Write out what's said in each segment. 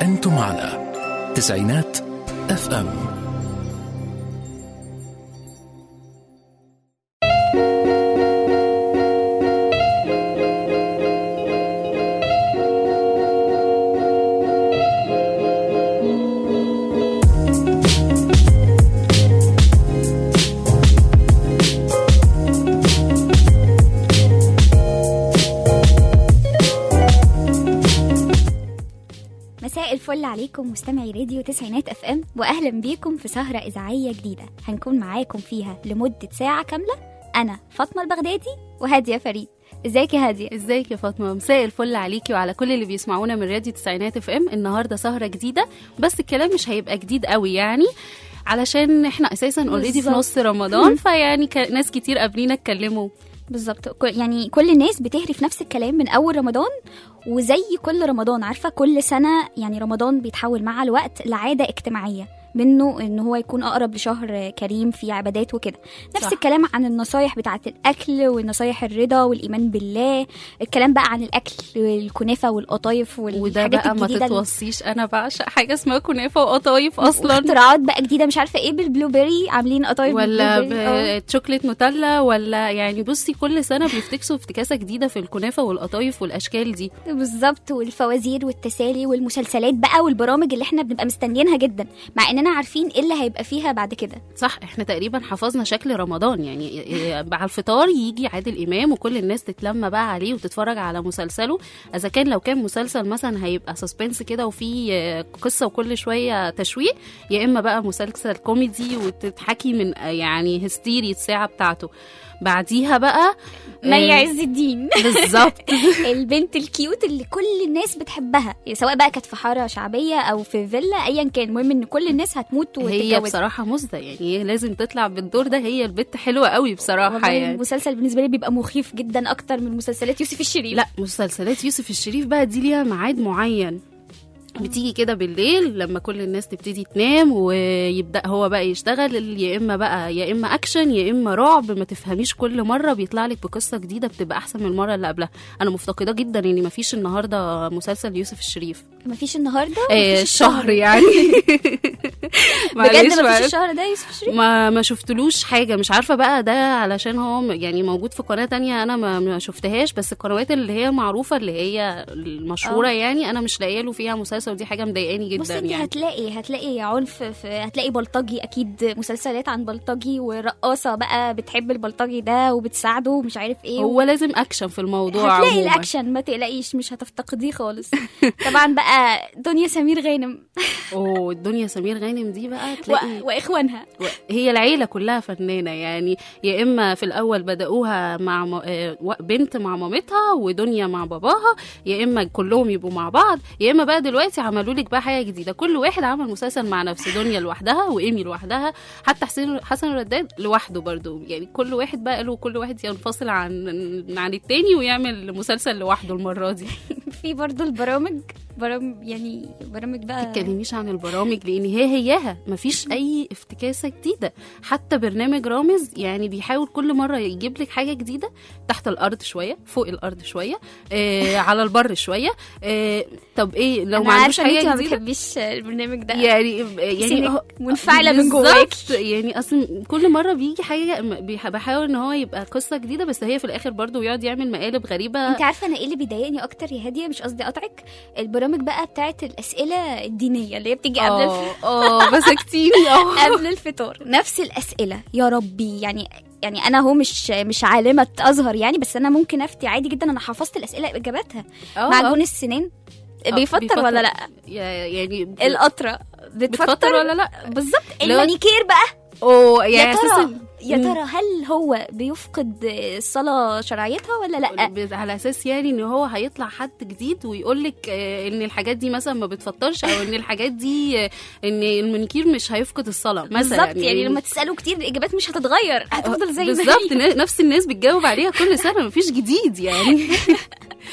أنتم على تسعينات اف ام مساء الفل عليكم مستمعي راديو تسعينات اف ام واهلا بيكم في سهره اذاعيه جديده هنكون معاكم فيها لمده ساعه كامله انا فاطمه البغدادي وهاديه فريد ازيك يا هاديه ازيك يا فاطمه مساء الفل عليكي وعلى كل اللي بيسمعونا من راديو تسعينات اف ام النهارده سهره جديده بس الكلام مش هيبقى جديد قوي يعني علشان احنا اساسا اوريدي في بالظبط. نص رمضان فيعني ك- ناس كتير قبلينا اتكلموا بالظبط كل- يعني كل الناس بتهري في نفس الكلام من اول رمضان وزي كل رمضان عارفه كل سنه يعني رمضان بيتحول مع الوقت لعاده اجتماعيه منه ان هو يكون اقرب لشهر كريم فيه عبادات وكده نفس صح. الكلام عن النصايح بتاعه الاكل والنصايح الرضا والايمان بالله الكلام بقى عن الاكل والكنافه والقطايف وده والحاجات بقى ما الجديده اللي- تتوصيش انا بعشق حاجه اسمها كنافه وقطايف اصلا اختراعات بقى جديده مش عارفه ايه بالبلو بيري عاملين قطايف ولا بالبلو بيري. آه. بشوكليت نوتيلا ولا يعني بصي كل سنه بيفتكسوا افتكاسه جديده في الكنافه والقطايف والاشكال دي بالظبط والفوازير والتسالي والمسلسلات بقى والبرامج اللي احنا بنبقى مستنيينها جدا مع اننا عارفين ايه اللي هيبقى فيها بعد كده صح احنا تقريبا حفظنا شكل رمضان يعني إيه، على الفطار يجي عادل امام وكل الناس تتلم بقى عليه وتتفرج على مسلسله اذا كان لو كان مسلسل مثلا هيبقى سسبنس كده وفيه آه، قصه وكل شويه تشويق يا اما بقى مسلسل كوميدي وتتحكي من آه، يعني هستيري الساعه بتاعته بعديها بقى مي آه، عز الدين بالظبط البنت الكيوت اللي كل الناس بتحبها سواء بقى كانت في حاره شعبيه او في فيلا ايا كان المهم ان كل الناس هتموت هي وتتجوز بصراحه مزده يعني هي لازم تطلع بالدور ده هي البت حلوه قوي بصراحه والله يعني المسلسل بالنسبه لي بيبقى مخيف جدا اكتر من مسلسلات يوسف الشريف لا مسلسلات يوسف الشريف بقى دي ليها ميعاد معين بتيجي كده بالليل لما كل الناس تبتدي تنام ويبدا هو بقى يشتغل يا اما بقى يا اما اكشن يا اما رعب ما تفهميش كل مره بيطلع لك بقصه جديده بتبقى احسن من المره اللي قبلها انا مفتقده جدا ان مفيش النهارده مسلسل يوسف الشريف مفيش النهارده آه مفيش الشهر يعني بجد معلش مفيش معلش. الشهر ده يوسف الشريف ما ما شفتلوش حاجه مش عارفه بقى ده علشان هو م- يعني موجود في قناه تانية انا ما, ما شفتهاش بس القنوات اللي هي معروفه اللي هي المشهوره آه. يعني انا مش لاقيه له فيها مسلسل ودي حاجه مضايقاني بص جدا انت يعني هتلاقي هتلاقي عنف في هتلاقي بلطجي اكيد مسلسلات عن بلطجي ورقاصه بقى بتحب البلطجي ده وبتساعده ومش عارف ايه هو لازم اكشن في الموضوع هتلاقي عموما الاكشن ما تقلقيش مش هتفتقديه خالص طبعا بقى دنيا سمير غانم اوه الدنيا سمير غانم دي بقى و... تلاقي واخوانها و- هي العيله كلها فنانه يعني يا اما في الاول بداوها مع م... آه، و- بنت مع مامتها ودنيا مع باباها يا اما كلهم يبقوا مع بعض يا اما بقى دلوقتي عملوا لك بقى حاجه جديده كل واحد عمل مسلسل مع نفسه دنيا لوحدها وايمي لوحدها حتى حسين حسن الرداد لوحده برضو يعني كل واحد بقى له كل واحد ينفصل عن عن التاني ويعمل مسلسل لوحده المره دي في برضو البرامج برامج يعني برامج بقى تتكلميش عن البرامج لان هي هياها مفيش اي افتكاسه جديده حتى برنامج رامز يعني بيحاول كل مره يجيب لك حاجه جديده تحت الارض شويه فوق الارض شويه آه على البر شويه آه طب ايه لو انا ما عندوش عارفه ان انت حاجه ما جديده بتحبيش البرنامج ده يعني يعني سينك هو- منفعله من بالظبط. جواكي يعني اصلا كل مره بيجي حاجه بيح- بحاول ان هو يبقى قصه جديده بس هي في الاخر برضه بيقعد يعمل مقالب غريبه انت عارفه انا ايه اللي بيضايقني اكتر يا هاديه مش قصدي اقطعك البرامج بقى بتاعت الاسئله الدينيه اللي هي بتيجي قبل الف... اه اه مسكتيني اه قبل الفطار نفس الاسئله يا ربي يعني يعني انا هو مش مش عالمه ازهر يعني بس انا ممكن افتي عادي جدا انا حفظت الاسئله اجاباتها آه، معجون السنان آه، بيفطر ولا لا يا- يعني القطره بتفطر, بتفطر ولا لا بالظبط لو- المانيكير بقى اوه يا يعني ترى اساسا يا مم. ترى هل هو بيفقد الصلاه شرعيتها ولا لا ب- على اساس يعني ان هو هيطلع حد جديد ويقول لك ان الحاجات دي مثلا ما بتفطرش او ان الحاجات دي آه، ان المنكير مش هيفقد الصلاه مثلا بالظبط يعني لما تساله كتير الاجابات مش هتتغير هتفضل زي ما هي. بالظبط ن- نفس الناس بتجاوب عليها كل سنه مفيش جديد يعني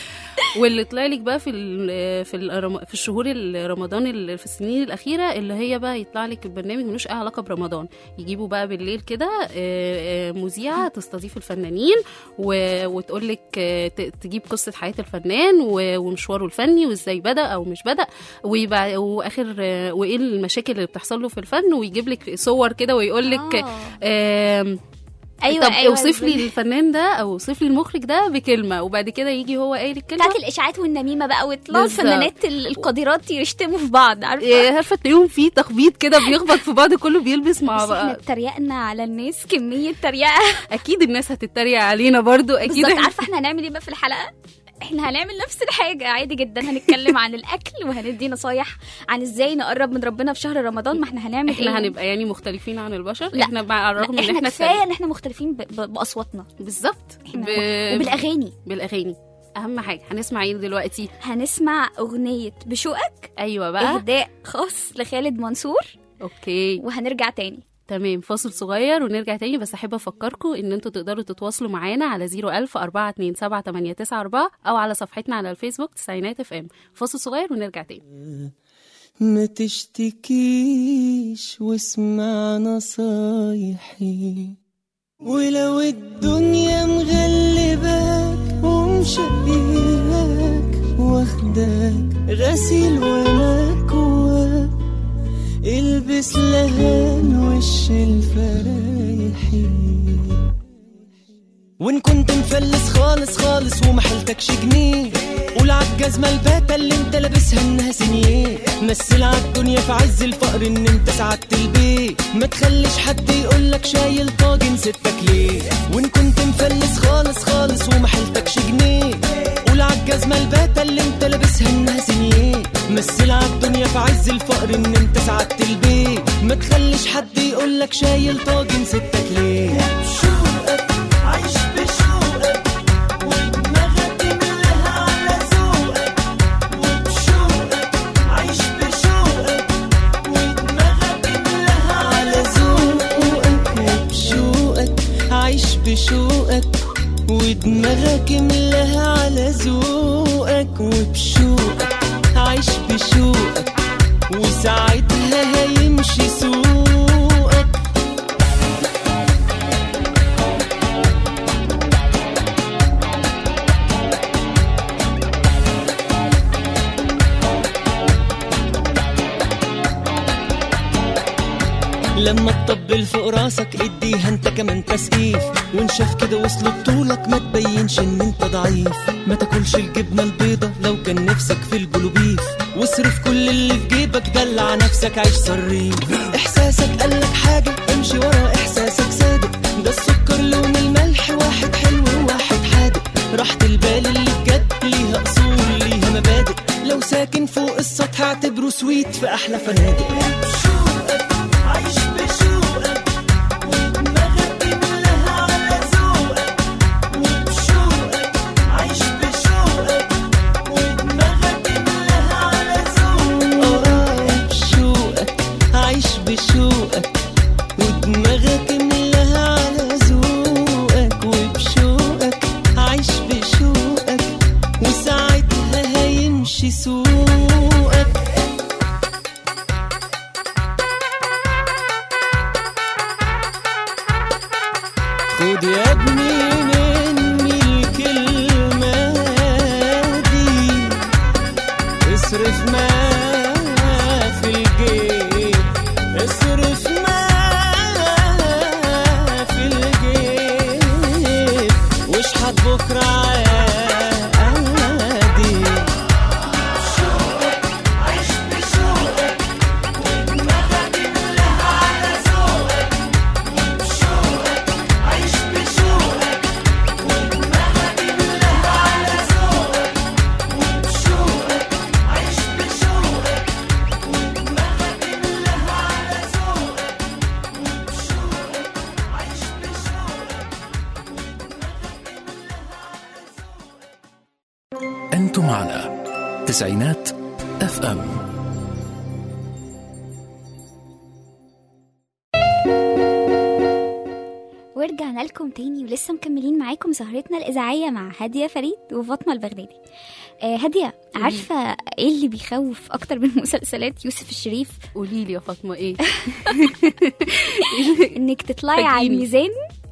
واللي طلع لك بقى في ال- في الرم- في الشهور ال- رمضان ال- في السنين الاخيره اللي هي بقى يطلع لك برنامج ملوش اي علاقه برمضان يجيبوا بقى بالليل كده آه، آه، مذيعه تستضيف الفنانين و- وتقول لك آه، ت- تجيب قصه حياه الفنان و- ومشواره الفني وازاي بدا او مش بدا ويبقى واخر آه، وايه المشاكل اللي بتحصل له في الفن ويجيب لك صور كده ويقول لك آه. آم، ايوه طب ايوه اوصف لي الفنان ده او اوصف لي المخرج ده بكلمه وبعد كده يجي هو قايل الكلمه بتاعت الاشاعات والنميمه بقى ويطلعوا بالظبط. الفنانات ال- القديرات يشتموا في بعض عارفه إيه، عارفه تلاقيهم في تخبيط كده بيخبط في بعض كله بيلبس مع بس احنا بعض اتريقنا على الناس كميه تريقه اكيد الناس هتتريق علينا برضو اكيد بالظبط عارفه احنا هنعمل ايه بقى في الحلقه احنا هنعمل نفس الحاجة عادي جدا هنتكلم عن الأكل وهندي نصايح عن ازاي نقرب من ربنا في شهر رمضان ما احنا هنعمل احنا ايه هنبقى يعني مختلفين عن البشر لا. احنا مع الرغم لا ان احنا احنا كفاية سريع. ان احنا مختلفين ب... ب... بأصواتنا بالظبط احنا ب... وبالأغاني بالاغاني اهم حاجه هنسمع ايه دلوقتي هنسمع أغنية بشوقك ايوه بقى إهداء خاص لخالد منصور اوكي وهنرجع تاني تمام فاصل صغير ونرجع تاني بس احب افكركم ان انتوا تقدروا تتواصلوا معانا على 01000 427 او على صفحتنا على الفيسبوك تسعينات اف ام فاصل صغير ونرجع تاني ما تشتكيش واسمع نصايحي ولو الدنيا مغلباك ومشقياك واخداك غسيل ومكواك البس لهان وش الفرايحي وان كنت مفلس خالص خالص ومحلتكش جنيه قول عالجزمة الباتة اللي انت لابسها انها سنيه مثل عالدنيا في عز الفقر ان انت سعدت البيت ما تخليش حد يقولك شايل طاجن ستك ليه وان كنت مفلس خالص خالص ومحلتكش جنيه قول عالجزمة الباتة اللي انت لابسها انها سنيه مثل عالدنيا في عز الفقر ان انت سعدت البيت ما تخليش حد يقولك شايل طاجن ستك ليه بشوقك عايش بشوقك ودماغك ملاها على ذوقك وبشوقك عايش بشوقك ودماغك ملاها على ذوقك وبشوقك عايش بشوقك ودماغك ملاها على ذوقك وبشوقك عايش بشوقك وساعتها هيمشي سوقك لما تطبل فوق راسك اديها انت كمان تسقيف وان شاف كده وصل بطولك ما تبينش ان انت ضعيف ما تاكلش الجبنه البيضه لو كان نفسك في البلوبيف واصرف كل اللي في جيبك دلع نفسك عيش صريف احساسك قالك حاجه امشي ورا احساسك صادق ده السكر لون الملح واحد حلو وواحد حادق راحة البال اللي بجد ليها اصول ليها مبادئ لو ساكن فوق السطح اعتبره سويت في احلى فنادق بشوقك عايش بشوقك ودماغك ملاها على ذوقك وبشوقك عايش بشوقك ودماغك ملاها على ذوقك اه بشوقك عايش بشوقك ودماغك ملاها على ذوقك وبشوقك عايش بشوقك وساعتها هيمشي سوقك خد يا ابني مني الكلمة دي اصرف ما في الجيب اصرف ما في الجيب واشحت بكرة عادي أنتم على تسعينات اف ام ورجعنا لكم تاني ولسه مكملين معاكم سهرتنا الإذاعية مع هادية فريد وفاطمة البغدادي آه هاديه عارفه ايه اللي بيخوف اكتر من مسلسلات يوسف الشريف قولي لي يا فاطمه ايه انك تطلعي على فاجئيني. الميزان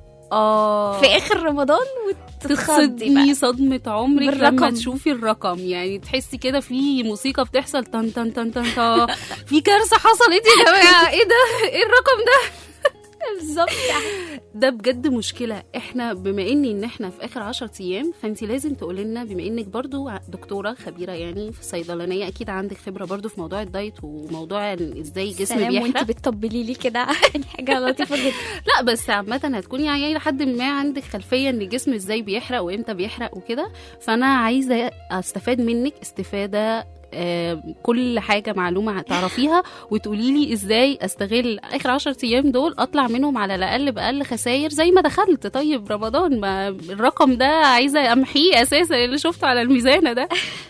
اه في اخر رمضان وتتخضي تصدمي بقى صدمة عمرك بالرقم. لما تشوفي الرقم يعني تحسي كده في موسيقى بتحصل تن تن تن تن تا في كارثة حصلت يا جماعة ايه ده ايه الرقم ده بالظبط ده بجد مشكلة احنا بما اني ان احنا في اخر عشر ايام فانت لازم تقولي لنا بما انك برضو دكتورة خبيرة يعني في الصيدلانية اكيد عندك خبرة برضو في موضوع الدايت وموضوع ال- ازاي الجسم سلام وانت بيحرق بتطبلي لي كده يعني حاجه لطيفه جدا لا بس عامة هتكوني يعني لحد ما عندك خلفية ان الجسم ازاي بيحرق وامتى بيحرق وكده فانا عايزة استفاد منك استفادة آه، كل حاجة معلومة تعرفيها وتقولي لي ازاي استغل اخر عشر ايام دول اطلع منهم على الاقل باقل خسائر زي ما دخلت طيب رمضان ما الرقم ده عايزة امحيه اساسا اللي شفته على الميزانة ده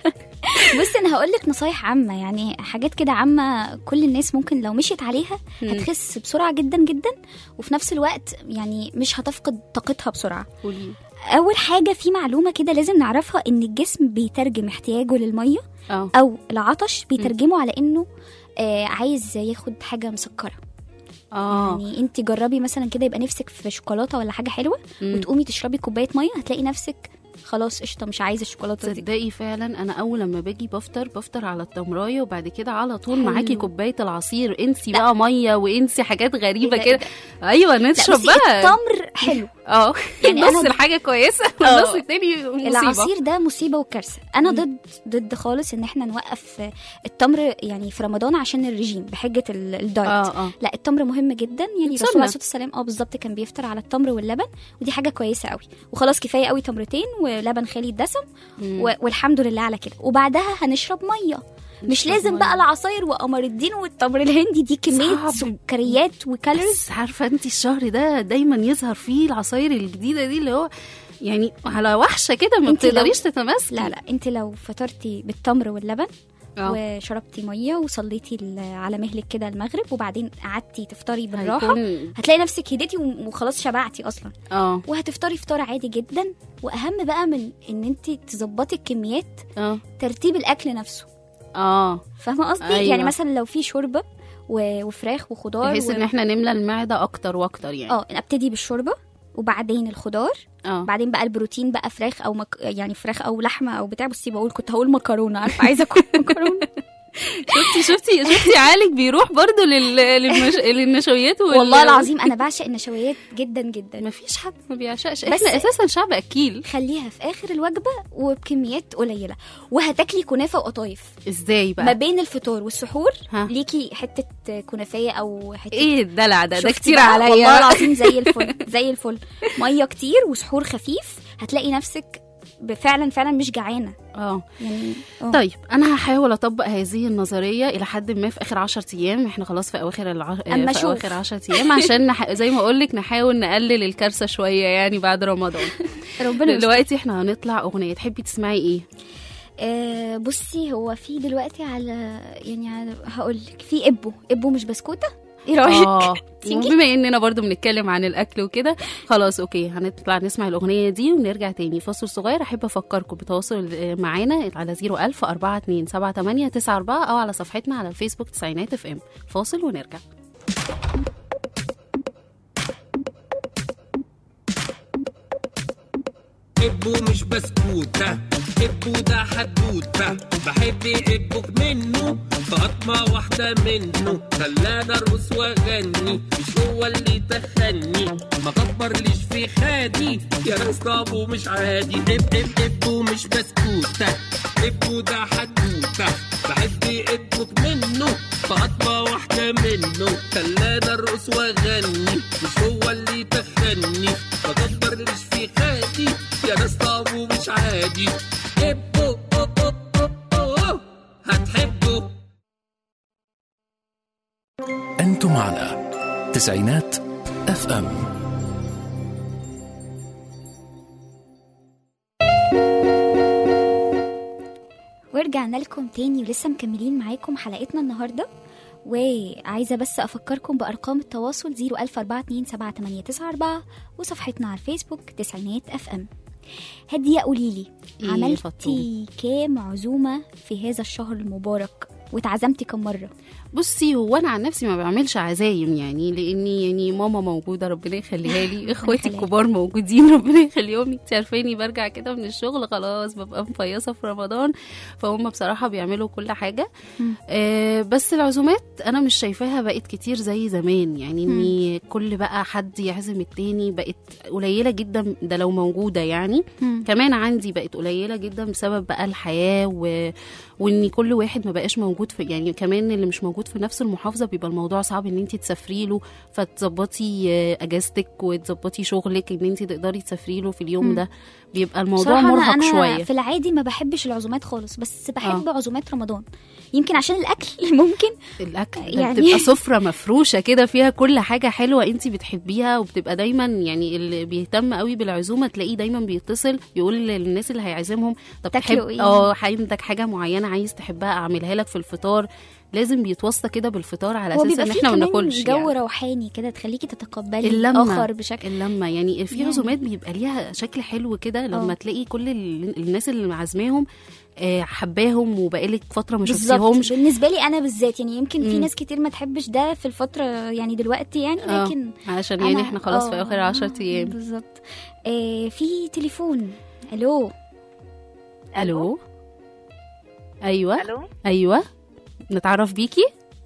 بصي انا هقول لك نصايح عامه يعني حاجات كده عامه كل الناس ممكن لو مشيت عليها مم. هتخس بسرعه جدا جدا وفي نفس الوقت يعني مش هتفقد طاقتها بسرعه قولي اول حاجه في معلومه كده لازم نعرفها ان الجسم بيترجم احتياجه للميه اه او العطش بيترجمه على انه آه عايز ياخد حاجه مسكره اه يعني انت جربي مثلا كده يبقى نفسك في شوكولاته ولا حاجه حلوه مم. وتقومي تشربي كوبايه ميه هتلاقي نفسك خلاص قشطه مش عايزه الشوكولاته دي تصدقي فعلا انا اول لما باجي بفطر بفطر على التمرايه وبعد كده على طول حلو. معاكي كوبايه العصير انسي بقى ميه وانسي حاجات غريبه إيه ده- كده إيه ايوه لا نشرب بصي بقى التمر حلو اه يعني يعني أنا- نص الحاجه كويسه آه. والنص التاني مصيبه العصير ده مصيبه وكارثه انا مم. ضد ضد خالص ان احنا نوقف التمر يعني في رمضان عشان الرجيم بحجه ال- الدايت اه اه لا التمر مهم جدا يعني سنة. الرسول عليه الصلاه والسلام اه بالظبط كان بيفطر على التمر واللبن ودي حاجه كويسه قوي وخلاص كفايه قوي تمرتين ولبن خالي الدسم مم. و- والحمد لله على كده وبعدها هنشرب ميه مش نشرب لازم مية. بقى العصاير وقمر الدين والتمر الهندي دي كميه صعب. سكريات وكالوريز بس عارفه انت الشهر ده دايما يظهر فيه العصاير الجديده دي اللي هو يعني على وحشه كده ما انت لو- بتقدريش تتماسكي لا لا انت لو فطرتي بالتمر واللبن آه. وشربتي ميه وصليتي ال- على مهلك كده المغرب وبعدين قعدتي تفطري بالراحه هيكون هتلاقي نفسك هديتي و- وخلاص شبعتي اصلا اه وهتفطري فطار عادي جدا واهم بقى من ان انت تظبطي الكميات اه ترتيب الاكل نفسه اه فاهمه قصدي أيوة. يعني مثلا لو في شوربه و- وفراخ وخضار بحيث و... ان احنا نملى المعده اكتر واكتر يعني اه ابتدي بالشوربه وبعدين الخضار اه بعدين بقى البروتين بقى فراخ او مك... يعني فراخ او لحمه او بتاع بصي بقول كنت هقول مكرونه عارفه عايزه اكل مكرونه شفتي شفتي شفتي عقلك بيروح برضو لل... للمش... للنشويات وال... والله العظيم انا بعشق النشويات جدا جدا ما فيش حد ما بيعشقش بس- احنا اساسا شعب اكيل خليها في اخر الوجبه وبكميات قليله وهتاكلي كنافه وقطايف ازاي ما بقى بين الفطور والسحور ها. ليكي حته كنافيه او حته ايه الدلع ده ده شفتي كتير بقى؟ عليا والله العظيم زي الفل زي الفل ميه كتير وسحور خفيف هتلاقي نفسك فعلا فعلا مش جعانه اه يعني آه. طيب انا هحاول اطبق هذه النظريه الى حد ما في اخر 10 ايام احنا خلاص في اواخر الع... أما في شوف. اواخر 10 ايام عشان نح... زي ما اقول لك نحاول نقلل الكارثه شويه يعني بعد رمضان ربنا يستر. دلوقتي احنا هنطلع اغنيه تحبي تسمعي ايه آه بصي هو في دلوقتي على يعني على هقول لك في ابو ابو مش بسكوته ايه رايك اه تيجي؟ وبما اننا برضو بنتكلم عن الاكل وكده خلاص اوكي هنطلع نسمع الاغنيه دي ونرجع تاني فاصل صغير احب افكركم بتواصل آه، معانا على 01000 42 78 94 او على صفحتنا على الفيسبوك تسعينات اف ام فاصل ونرجع ابو مش بسكوتة ابو ده حدوتة بحب ابوك منه فاطمة واحدة منه خلاني ارقص واغني مش هو اللي تخني ما كبرليش في خادي يا ناس طابو مش عادي اب اب ابو مش بسكوتة ابو ده حدوتة بحب ابوك منه فاطمة واحدة منه خلاني ارقص واغني مش هو اللي تخني ما كبرليش في خادي يا ناس طابو مش عادي ابو أو أو أو أو هتحبه أنتم على تسعينات اف ام ورجعنا لكم تاني ولسه مكملين معاكم حلقتنا النهارده وعايزه بس افكركم بارقام التواصل 004278994 وصفحتنا على الفيسبوك تسعينات اف ام هديه قولي لي إيه عملتي فطوم؟ كام عزومه في هذا الشهر المبارك واتعزمتي كم مره بصي هو انا عن نفسي ما بعملش عزايم يعني لاني يعني ماما موجوده ربنا يخليها لي اخواتي يخليها. الكبار موجودين ربنا يخليهم انت عارفاني برجع كده من الشغل خلاص ببقى مفيصه في رمضان فهم بصراحه بيعملوا كل حاجه مم. آه بس العزومات انا مش شايفاها بقت كتير زي زمان يعني ان كل بقى حد يعزم التاني بقت قليله جدا ده لو موجوده يعني كمان عندي بقت قليله جدا بسبب بقى الحياه و... وان كل واحد ما بقاش موجود في يعني كمان اللي مش موجود في نفس المحافظه بيبقى الموضوع صعب ان انت تسافري له فتظبطي آه، اجازتك وتظبطي شغلك ان انت تقدري تسافري له في اليوم مم. ده بيبقى الموضوع بصراحة أنا, مرهق أنا شويه في العادي ما بحبش العزومات خالص بس بحب عزومات رمضان يمكن عشان الأكل ممكن الاكل يعني- يعني بتبقى سفره مفروشه كده فيها كل حاجه حلوه انت بتحبيها وبتبقى دايما يعني اللي بيهتم قوي بالعزومه تلاقيه دايما بيتصل يقول للناس اللي هيعزمهم طب تاكلوا تحب إيه؟ اه عندك حاجه معينه عايز تحبها اعملها لك في الفطار لازم بيتوصى كده بالفطار على هو اساس بيبقى ان فيه احنا ما كمان بناكلش جو يعني. روحاني كده تخليكي تتقبلي اللمة. الآخر بشكل اللمه يعني في يعني. عزومات بيبقى ليها شكل حلو كده لما اه. تلاقي كل ال- الناس اللي معازماهم آه، حباهم وبقالك فتره ما بالظبط شفتيهمش بالنسبة لي أنا بالذات يعني يمكن في مم. ناس كتير ما تحبش ده في الفترة يعني دلوقتي يعني اه. لكن علشان يعني أنا- احنا خلاص في اه. اخر 10 ايام بالظبط آه في تليفون الو الو ايوه الو ايوه نتعرف بيكي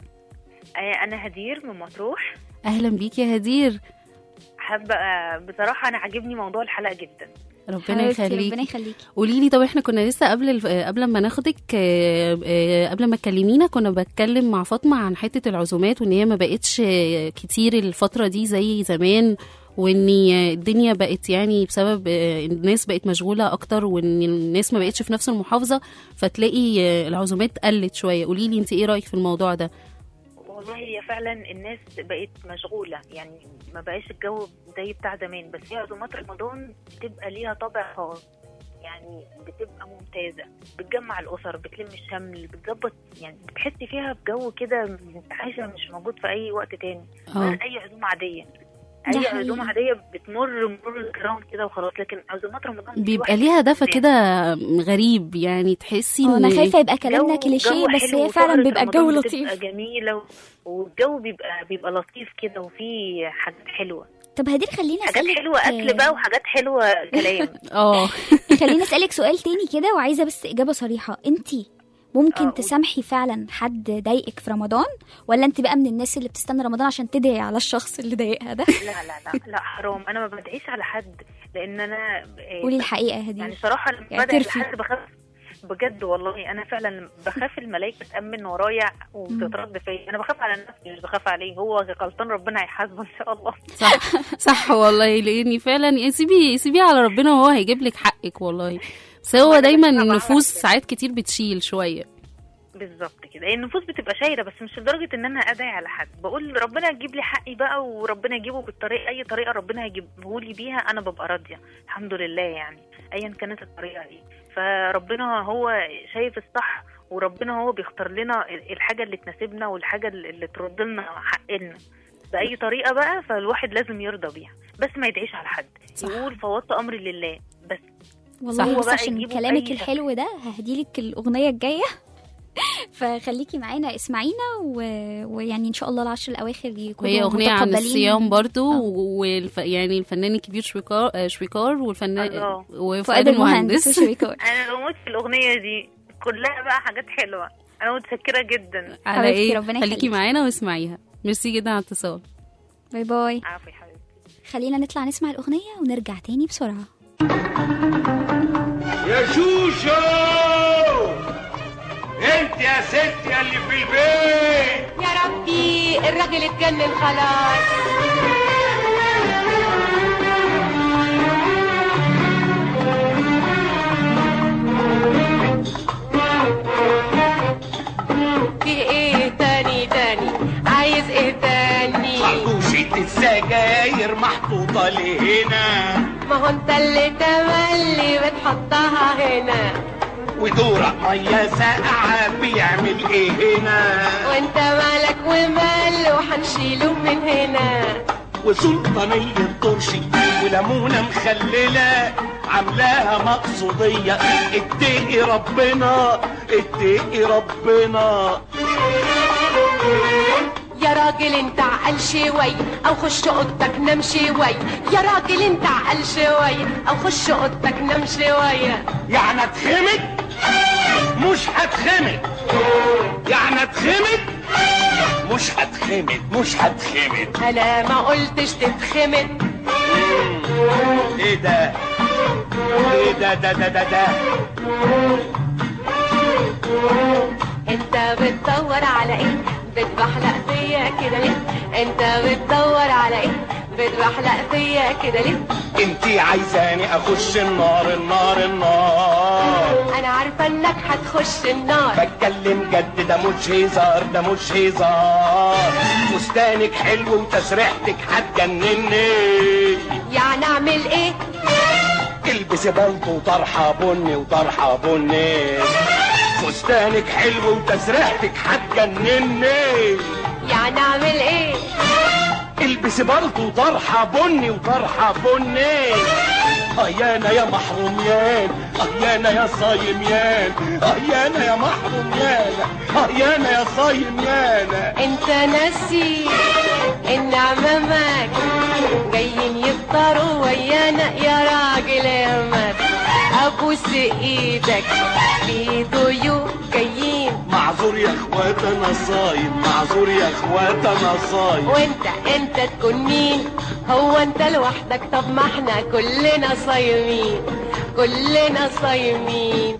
آه، انا هدير من مطروح اهلا بيكي يا هدير حابه آه، بصراحه انا عاجبني موضوع الحلقه جدا ربنا حبيبتي، ربنا يخليكي يخليكي قولي لي طب احنا كنا لسه قبل الف... قبل ما ناخدك آه، آه، قبل ما تكلمينا كنا بتكلم مع فاطمه عن حته العزومات وان هي ما بقتش آه، كتير الفتره دي زي زمان وان الدنيا بقت يعني بسبب آه، الناس بقت مشغوله اكتر وان الناس ما بقتش في نفس المحافظه فتلاقي آه، العزومات قلت شويه قولي لي انت ايه رايك في الموضوع ده والله هي فعلا الناس بقت مشغوله يعني ما بقاش الجو زي بتاع زمان بس هي عزومات رمضان بتبقى ليها طابع خاص يعني بتبقى ممتازه بتجمع الاسر بتلم الشمل بتظبط يعني بتحسي فيها بجو كده انت عايشه مش موجود في اي وقت تاني اه غير اي عزومه عاديه ده اي حقيقي. عزومه عاديه بتمر مرور الكرام كده وخلاص لكن عزومات رمضان دي بيبقى واحد ليها دفى كده كده غريب يعني تحسي اه انا ان خايفه يبقى كلامنا جو- كليشيه جو بس حلو هي فعلا وسهرة بيبقى الجو رمضان لطيف بتبقى جميلة و- والجو بيبقى بيبقى لطيف كده وفي حاجات حلوة طب هدير خليني حاجات اسالك حلوة أكل بقى وحاجات حلوة كلام اه خليني اسالك سؤال تاني كده وعايزه بس اجابه صريحه انت ممكن آه، تسامحي فعلا حد ضايقك في رمضان ولا انت بقى من الناس اللي بتستنى رمضان عشان تدعي على الشخص اللي ضايقها ده لا لا لا لا حرام أنا ما بدعيش على حد لأن أنا آه، قولي الحقيقه يا يعني هدير صراحة لما بدعي اعترفي. لحد بخاف بجد والله أنا فعلا بخاف الملائكة تأمن ورايا وتترد فيا أنا بخاف على نفسي مش بخاف عليه هو غلطان ربنا هيحاسبه إن شاء الله صح صح والله لاني فعلا يعني سيبي سيبيه على ربنا وهو هيجيب لك حقك والله بس هو أنا دايما بسمع النفوس معاها. ساعات كتير بتشيل شويه بالظبط كده هي النفوس بتبقى شايله بس مش لدرجه ان انا ادعي على حد بقول ربنا يجيب لي حقي بقى وربنا يجيبه بالطريقه اي طريقه ربنا يجيبه لي بيها انا ببقى راضيه الحمد لله يعني ايا كانت الطريقه دي فربنا هو شايف الصح وربنا هو بيختار لنا الحاجه اللي تناسبنا والحاجه اللي ترد لنا حقنا باي طريقه بقى فالواحد لازم يرضى بيها بس ما يدعيش على حد صح. يقول فوضت امري لله بس والله هو بس بقى عشان يجيبه كلامك بأي الحلو ده ههديلك الاغنيه الجايه فخليكي معانا اسمعينا و... ويعني ان شاء الله العشر الاواخر يكونوا وهي اغنيه عن متقبلين. الصيام برضو آه. والف... يعني الفنان الكبير شويكار آه، شويكار والفنان الله. وفؤاد فؤاد المهندس المهندس وشويكار انا بموت في الاغنيه دي كلها بقى حاجات حلوه انا متشكره جدا على حبيبتي، ايه ربنا خليكي يخليكي. معانا واسمعيها ميرسي جدا على الاتصال باي باي عفوا يا حبيبتي خلينا نطلع نسمع الاغنيه ونرجع تاني بسرعه يا شوشو انت يا ستي اللي في البيت يا ربي الراجل اتجنن خلاص في ايه تاني تاني عايز ايه تاني خرطوشة السجاير محطوطة لهنا ما هو انت اللي تملي بتحطها هنا ودورق مية ساقعة بيعمل ايه هنا وانت مالك ومال وحنشيله من هنا وسلطانية طرشي وليمونة مخللة عاملاها مقصودية اتقي ربنا اتقي ربنا يا راجل انت عقل شوي او خش اوضتك نام شوي يا راجل انت عقل شوي او خش اوضتك نام شوية يعني اتخمد مش هتخمد يعني اتخمد مش هتخمد مش هتخمد انا ما قلتش تتخمد ايه ده ايه ده ده ده ده, ده. انت بتدور على ايه بتبحلق فيا كده ليه انت بتدور على ايه بتبحلق فيا كده ليه انتي عايزاني اخش النار النار النار انا عارفه انك هتخش النار بتكلم جد ده مش هزار ده مش هزار فستانك حلو وتسريحتك هتجنني يعني اعمل ايه البسي بلطو وطرحه بني وطرحه بني فستانك حلو وتسريحتك هتجنني يعني اعمل ايه البسي بلطو وطرحه بني وطرحه بني ايانا يا محروميان ايانا يا صايميان ايانا يا محروميان ايانا يا صايميان انت ناسي ان عمامك جايين يفطروا ويانا يا راجل يا مات ابوس ايدك في ضيوف جايين معذور يا اخوات انا صايم معذور يا اخوات انا صايم وانت انت تكون مين هو انت لوحدك طب ما احنا كلنا صايمين كلنا صايمين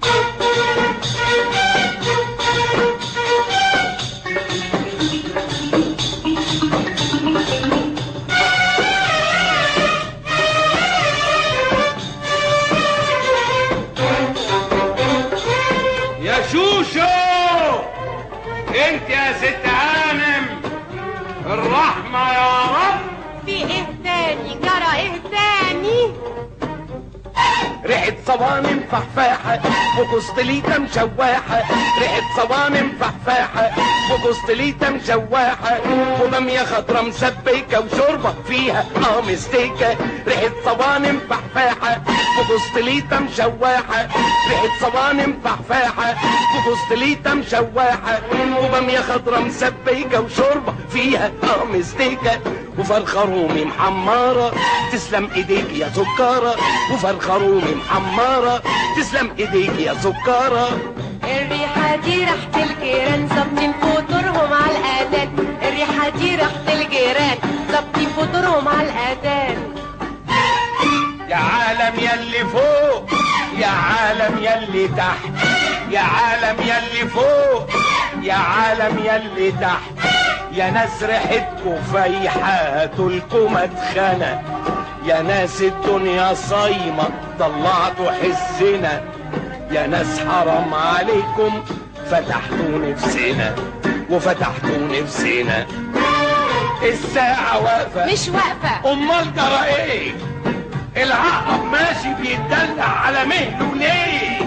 يا شوشو انت يا ست هانم الرحمة يا رب في ايه تاني جرى ايه تاني ريحة صوانم فحفاحة وقسطليتة مشواحة ريحة صوانم فحفاحة وقسطليتة مشواحة وبامية خضرا مسبكة وشوربة فيها اه مستيكة ريحة صوانم فحفاحة وقسطليتة مشواحة ريحة صوانم فحفاحة وقسطليتة مشواحة وبامية خضرا مسبكة وشوربة فيها اه مستيكة وفرخة رومي محمرة تسلم ايديك يا سكارة وفرخة رومي محمرة تسلم ايديك يا سكارة الريحة دي ريحة الجيران ظابطين فطورهم على الأذان الريحة دي ريحة الجيران ظابطين فطورهم على الأذان يا عالم يلي فوق يا عالم يلي تحت يا عالم يلي فوق يا عالم يلي تحت يا ناس ريحتكوا فايحة تلكم اتخنى يا ناس الدنيا صايمة طلعتوا حسنا يا ناس حرام عليكم فتحتوا نفسنا وفتحتوا نفسنا الساعة واقفة مش واقفة امال جرى ايه العقرب ماشي بيتدلع على مهله ليه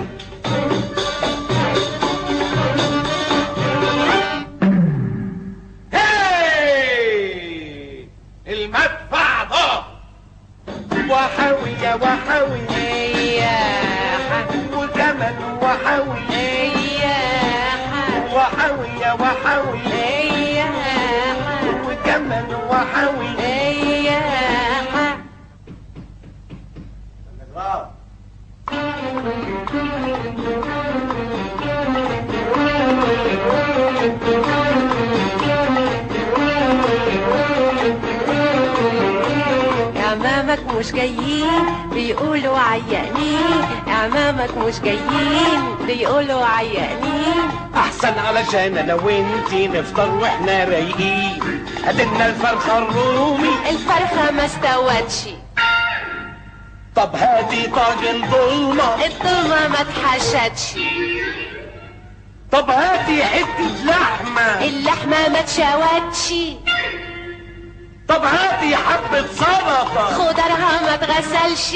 هي المدفع ضرب وحاوي يا وحاوي إياها وجمل وحاوي إياها وحاوي يا وحاوي إياها وجمل وحاوي إياها عمامك مش جايين بيقولوا عيانين عمامك مش جايين بيقولوا عيانين احسن علشان انا وانتي نفطر واحنا رايقين هاتلنا الفرخه الرومي الفرخة ما استوتش طب هاتي طاجن ضلمه الضلمة ما اتحشتش طب هاتي حته لحمه اللحمة ما اتشوتش طب هاتي حبه سلطه خضرها ما اتغسلش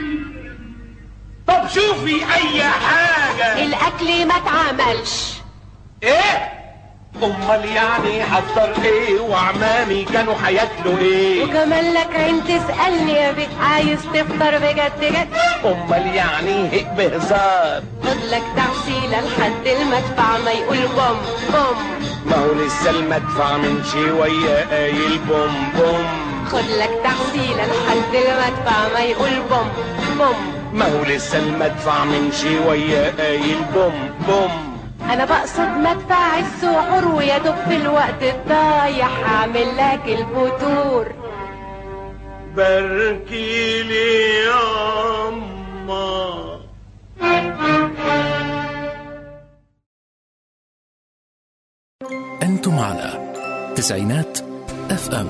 طب شوفي اي حاجه الاكل ما اتعملش ايه امال يعني حضر ايه وعمامي كانوا هياكلوا ايه وكمان لك عين تسألني يا بيه عايز تفطر بجد جد امال يعني هيك بهزار خد لك تعسيلة لحد المدفع ما يقول بوم بوم ما هو لسه المدفع من شوية قايل بوم بوم خد لك تعسيلة لحد المدفع ما يقول بوم بوم ما هو لسه المدفع من شوية قايل بوم بوم انا بقصد مدفع السحور ويا دوب في الوقت الضايع هعمل لك الفطور باركي لي يا أما أنتم على تسعينات اف ام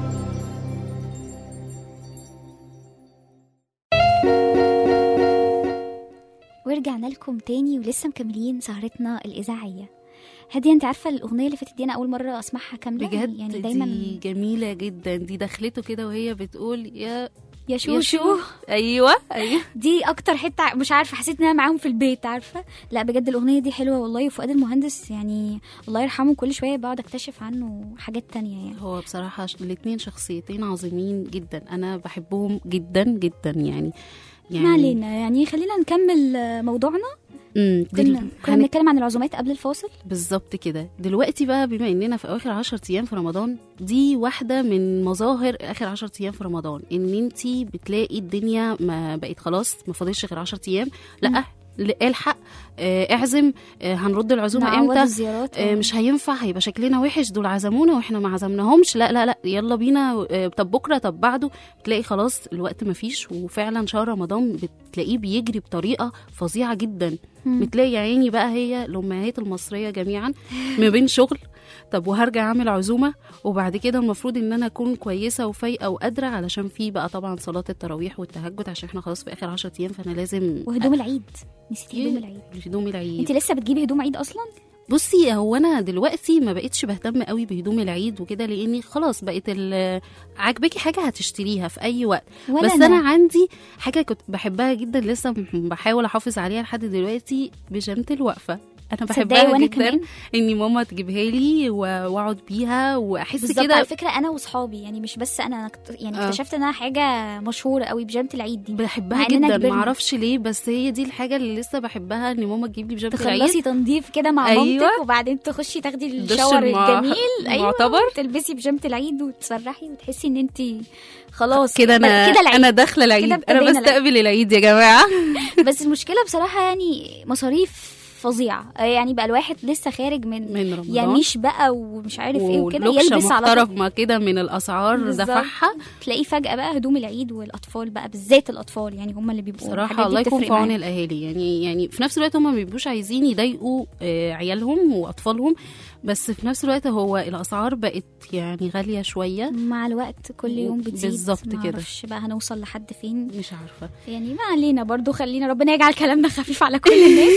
ورجعنا لكم تاني ولسه مكملين سهرتنا الإذاعية هدي انت عارفة الأغنية اللي فاتت دي أنا أول مرة أسمعها كاملة بجد يعني دايما دي جميلة جدا دي دخلته كده وهي بتقول يا يا شوشو ايوه ايوه دي اكتر حته مش عارفه حسيت ان انا معاهم في البيت عارفه لا بجد الاغنيه دي حلوه والله وفؤاد المهندس يعني الله يرحمه كل شويه بقعد اكتشف عنه حاجات تانية يعني هو بصراحة ش- الاتنين شخصيتين عظيمين جدا أنا بحبهم جدا جدا يعني ما علينا يعني خلينا نكمل آه، موضوعنا امم كنا كنا بنتكلم عن العزومات قبل الفاصل بالظبط كده دلوقتي بقى بما اننا في اواخر 10 ايام في رمضان دي واحده من مظاهر اخر 10 ايام في رمضان ان انت بتلاقي الدنيا ما بقت خلاص ما فاضلش غير 10 ايام لا ل- الحق آه، اعزم آه، هنرد العزومه نعوض امتى الزيارات آه، آه. مش هينفع هيبقى شكلنا وحش دول عزمونا واحنا ما عزمناهمش لا لا لا يلا بينا آه، طب بكره طب بعده بتلاقي خلاص الوقت ما فيش وفعلا شهر رمضان بتلاقيه بيجري بطريقه فظيعه جدا مم. بتلاقي يا عيني بقى هي الامهات المصريه جميعا ما بين شغل طب وهرجع اعمل عزومه وبعد كده المفروض ان انا اكون كويسه وفايقه وقادره علشان في بقى طبعا صلاه التراويح والتهجد عشان احنا خلاص في اخر 10 ايام فانا لازم وهدوم العيد نسيتي هدوم العيد هدوم العيد انت لسه بتجيبي هدوم عيد اصلا بصي هو انا دلوقتي ما بقتش بهتم قوي بهدوم العيد وكده لاني خلاص بقت ال- عاجباكي حاجه هتشتريها في اي وقت ولا بس أنا. انا عندي حاجه كنت بحبها جدا لسه بحاول احافظ عليها لحد دلوقتي بيجامه الوقفه انا تصدقي بحبها وأنا جدا كمان؟ اني ماما تجيبها لي و- واقعد بيها واحس بالظبط على كده فكره انا واصحابي يعني مش بس انا أنا اكت- يعني آه. اكتشفت انها حاجه مشهوره قوي بيجامه العيد دي بحبها مع إننا جدا كبرنا. معرفش ليه بس هي دي الحاجه اللي لسه بحبها ان ماما تجيب لي بيجامه العيد تخلصي تنظيف كده مع أيوة. مامتك وبعدين تخشي تاخدي الدش الشاور المع- الجميل المعتبر. تلبسي بيجامه العيد وتسرحي وتحسي ان انت خلاص كده انا كده العيد انا داخله العيد كده انا ابتدينا بستقبل العيد يا جماعه بس المشكله بصراحه يعني مصاريف فظيعه يعني بقى الواحد لسه خارج من من رمضان يميش بقى ومش عارف ايه وكده ولوكشة يلبس على طول محترمه كده من الاسعار بالظبط. دفعها تلاقيه فجاه بقى هدوم العيد والاطفال بقى بالذات الاطفال يعني هم اللي بيبقوا الحاجات صراحه دي الله يكون بتفرق في عون معاهم. الاهالي يعني يعني في نفس الوقت هم ما بيبقوش عايزين يضايقوا آه، عيالهم واطفالهم بس في نفس الوقت هو الاسعار بقت يعني غاليه شويه مع الوقت كل يوم بتزيد بالظبط كده. معرفش بقى هنوصل لحد فين مش عارفه يعني ما علينا برضو خلينا ربنا يجعل كلامنا خفيف على كل الناس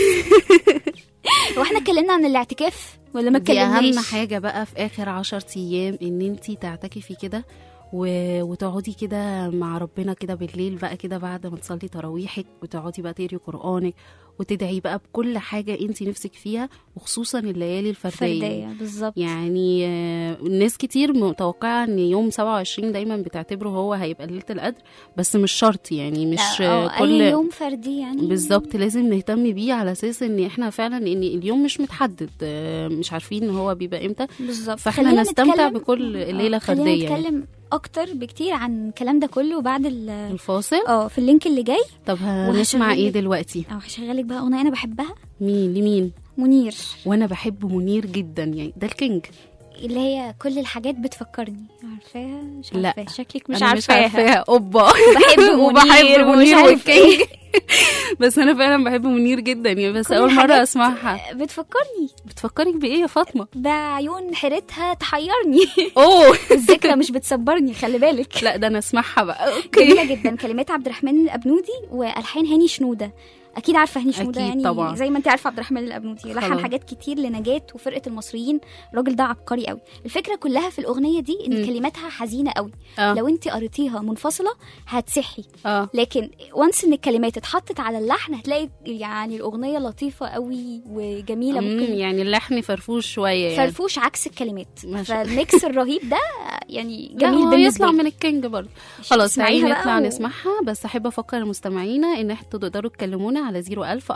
واحنا اتكلمنا عن الاعتكاف ولا ما دي اهم اتكلمناش حاجه بقى في اخر عشر ايام ان انت تعتكفي كده و... وتقعدي كده مع ربنا كده بالليل بقى كده بعد ما تصلي تراويحك وتقعدي بقى تقري قرانك وتدعي بقى بكل حاجه انت نفسك فيها وخصوصا الليالي الفرديه فردية بالظبط يعني آه، ناس كتير متوقعة ان يوم 27 دايما بتعتبره هو هيبقى ليلة القدر بس مش شرط يعني مش لا، آه، أو كل اي يوم فردي يعني بالظبط لازم نهتم بيه على اساس ان احنا فعلا ان اليوم مش متحدد آه، مش عارفين ان هو بيبقى امتى بالظبط فاحنا خلينا نستمتع نتكلم- بكل ليله آه، خلينا فرديه يعني. نتكلم اكتر بكتير عن الكلام ده كله بعد ال الفاصل اه في اللينك اللي جاي طب هنسمع وهشغل ايه لك- دلوقتي اه هشغلك بقى اغنيه انا بحبها مين لمين منير وانا بحب منير جدا يعني ده الكينج اللي هي كل الحاجات بتفكرني عارفاها مش لا. عارفاها شكلك مش أنا مش عارفاها عارفاها اوبا بحب وبحب منير ومش منير عارف والكينج بس انا فعلا بحب منير جدا يعني بس كل اول مره الحاجات اسمعها بتفكرني بتفكرك بايه يا فاطمه بعيون حيرتها تحيرني اوه الذكرى مش بتصبرني خلي بالك لا ده انا اسمعها بقى اوكي جميله جدا كلمات عبد الرحمن الابنودي والحان هاني شنوده اكيد عارفه هاني شنوده أكيد يعني طبعاً. زي ما انت عارفه عبد الرحمن الابنودي لحن خلاص. حاجات كتير لنجاة وفرقه المصريين الراجل ده عبقري قوي الفكره كلها في الاغنيه دي ان مم. كلماتها حزينه قوي اه لو انت قريتيها منفصله هتسحي اه لكن وانس ان الكلمات اتحطت على اللحن هتلاقي يعني الاغنيه لطيفه قوي وجميله مم، ممكن يعني اللحن فرفوش شويه يعني فرفوش عكس الكلمات ما شاء- فالميكس الرهيب ده يعني لا جميل هو بالنسبه يطلع لي من الكينج برضه خلاص اسمعيها تعالي بقى نطلع و- نسمعها بس احب افكر مستمعينا ان احنا تقدروا تكلمونا على 01000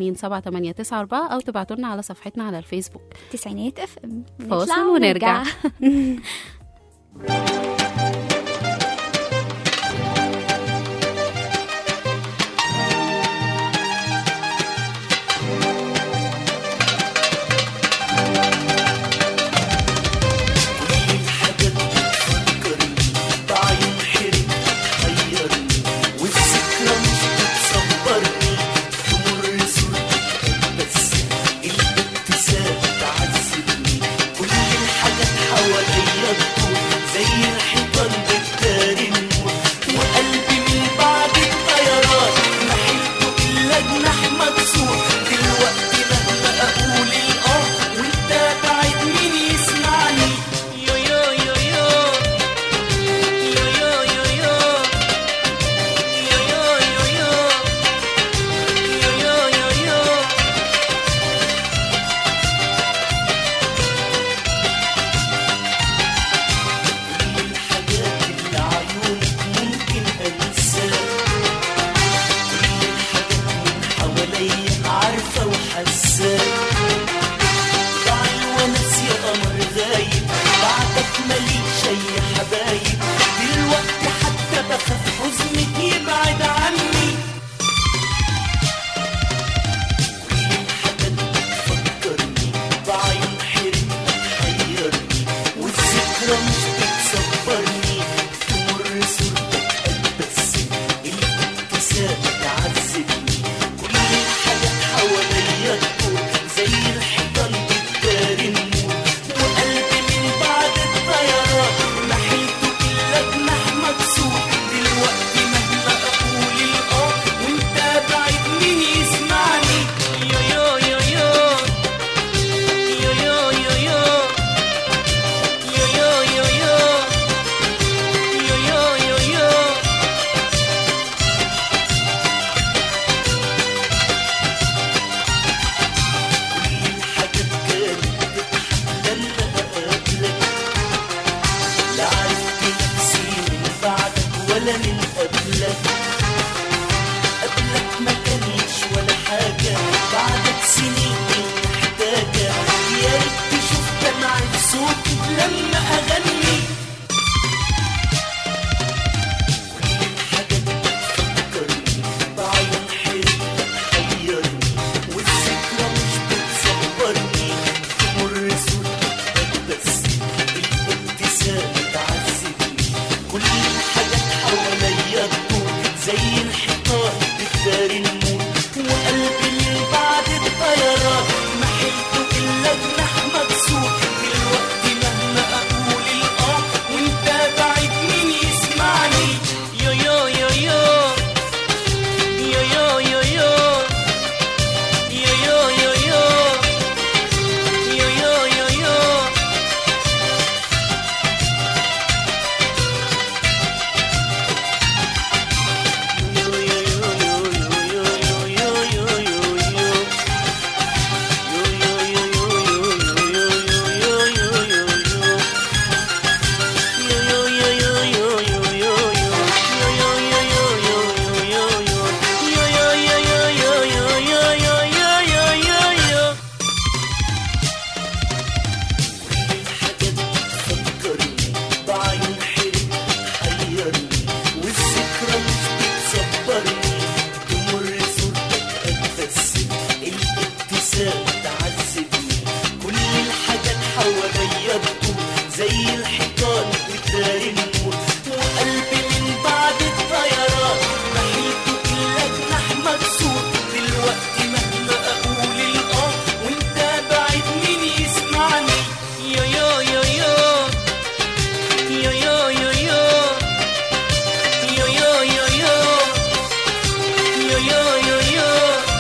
427 او تبعتوا لنا على صفحتنا على الفيسبوك تسعينات اف ام فاصل نطلع ونرجع. yo, yo, yo.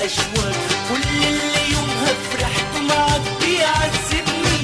الاشواق كل اللي يومها فرحت معك بيعذبني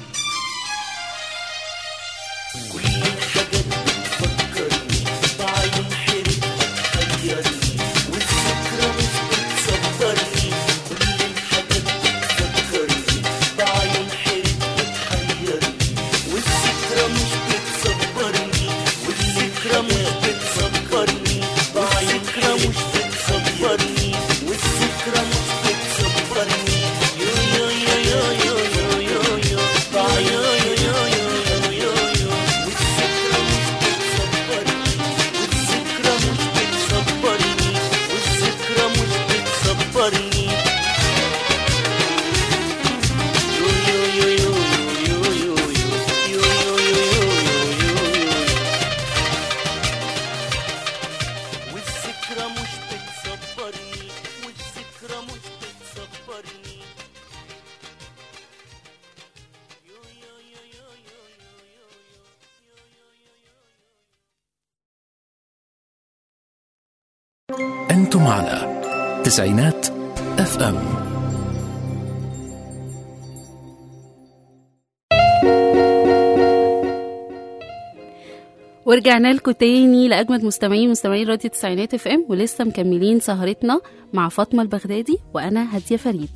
كل الحاجات بتفكرني بعيون حرق بتحيرني والذكرى مش بتصبرني كل الحاجات بتفكرني بعيون حرق بتحيرني والذكرى مش بتصبرني والذكرى مش بتصبرني بعيون حرق مش بتصبرني والذكرى مش بتصبرني يو يو يو يو يو يو يو يو بعيون يو يو يو يو يو يو والذكرى مش بتصبرني والذكرى مش بتصبرني والذكرى مش بتصبرني يو يو يو يو يو يو يو يو يو يو يو يو والذكرى مش بتصبرني والذكرى مش بتصبرني يو يو يو يو يو يو يو أنتم على تسعينات اف ام ورجعنا لكم تاني لاجمد مستمعين مستمعين راديو التسعينات اف ام ولسه مكملين سهرتنا مع فاطمه البغدادي وانا هاديه فريد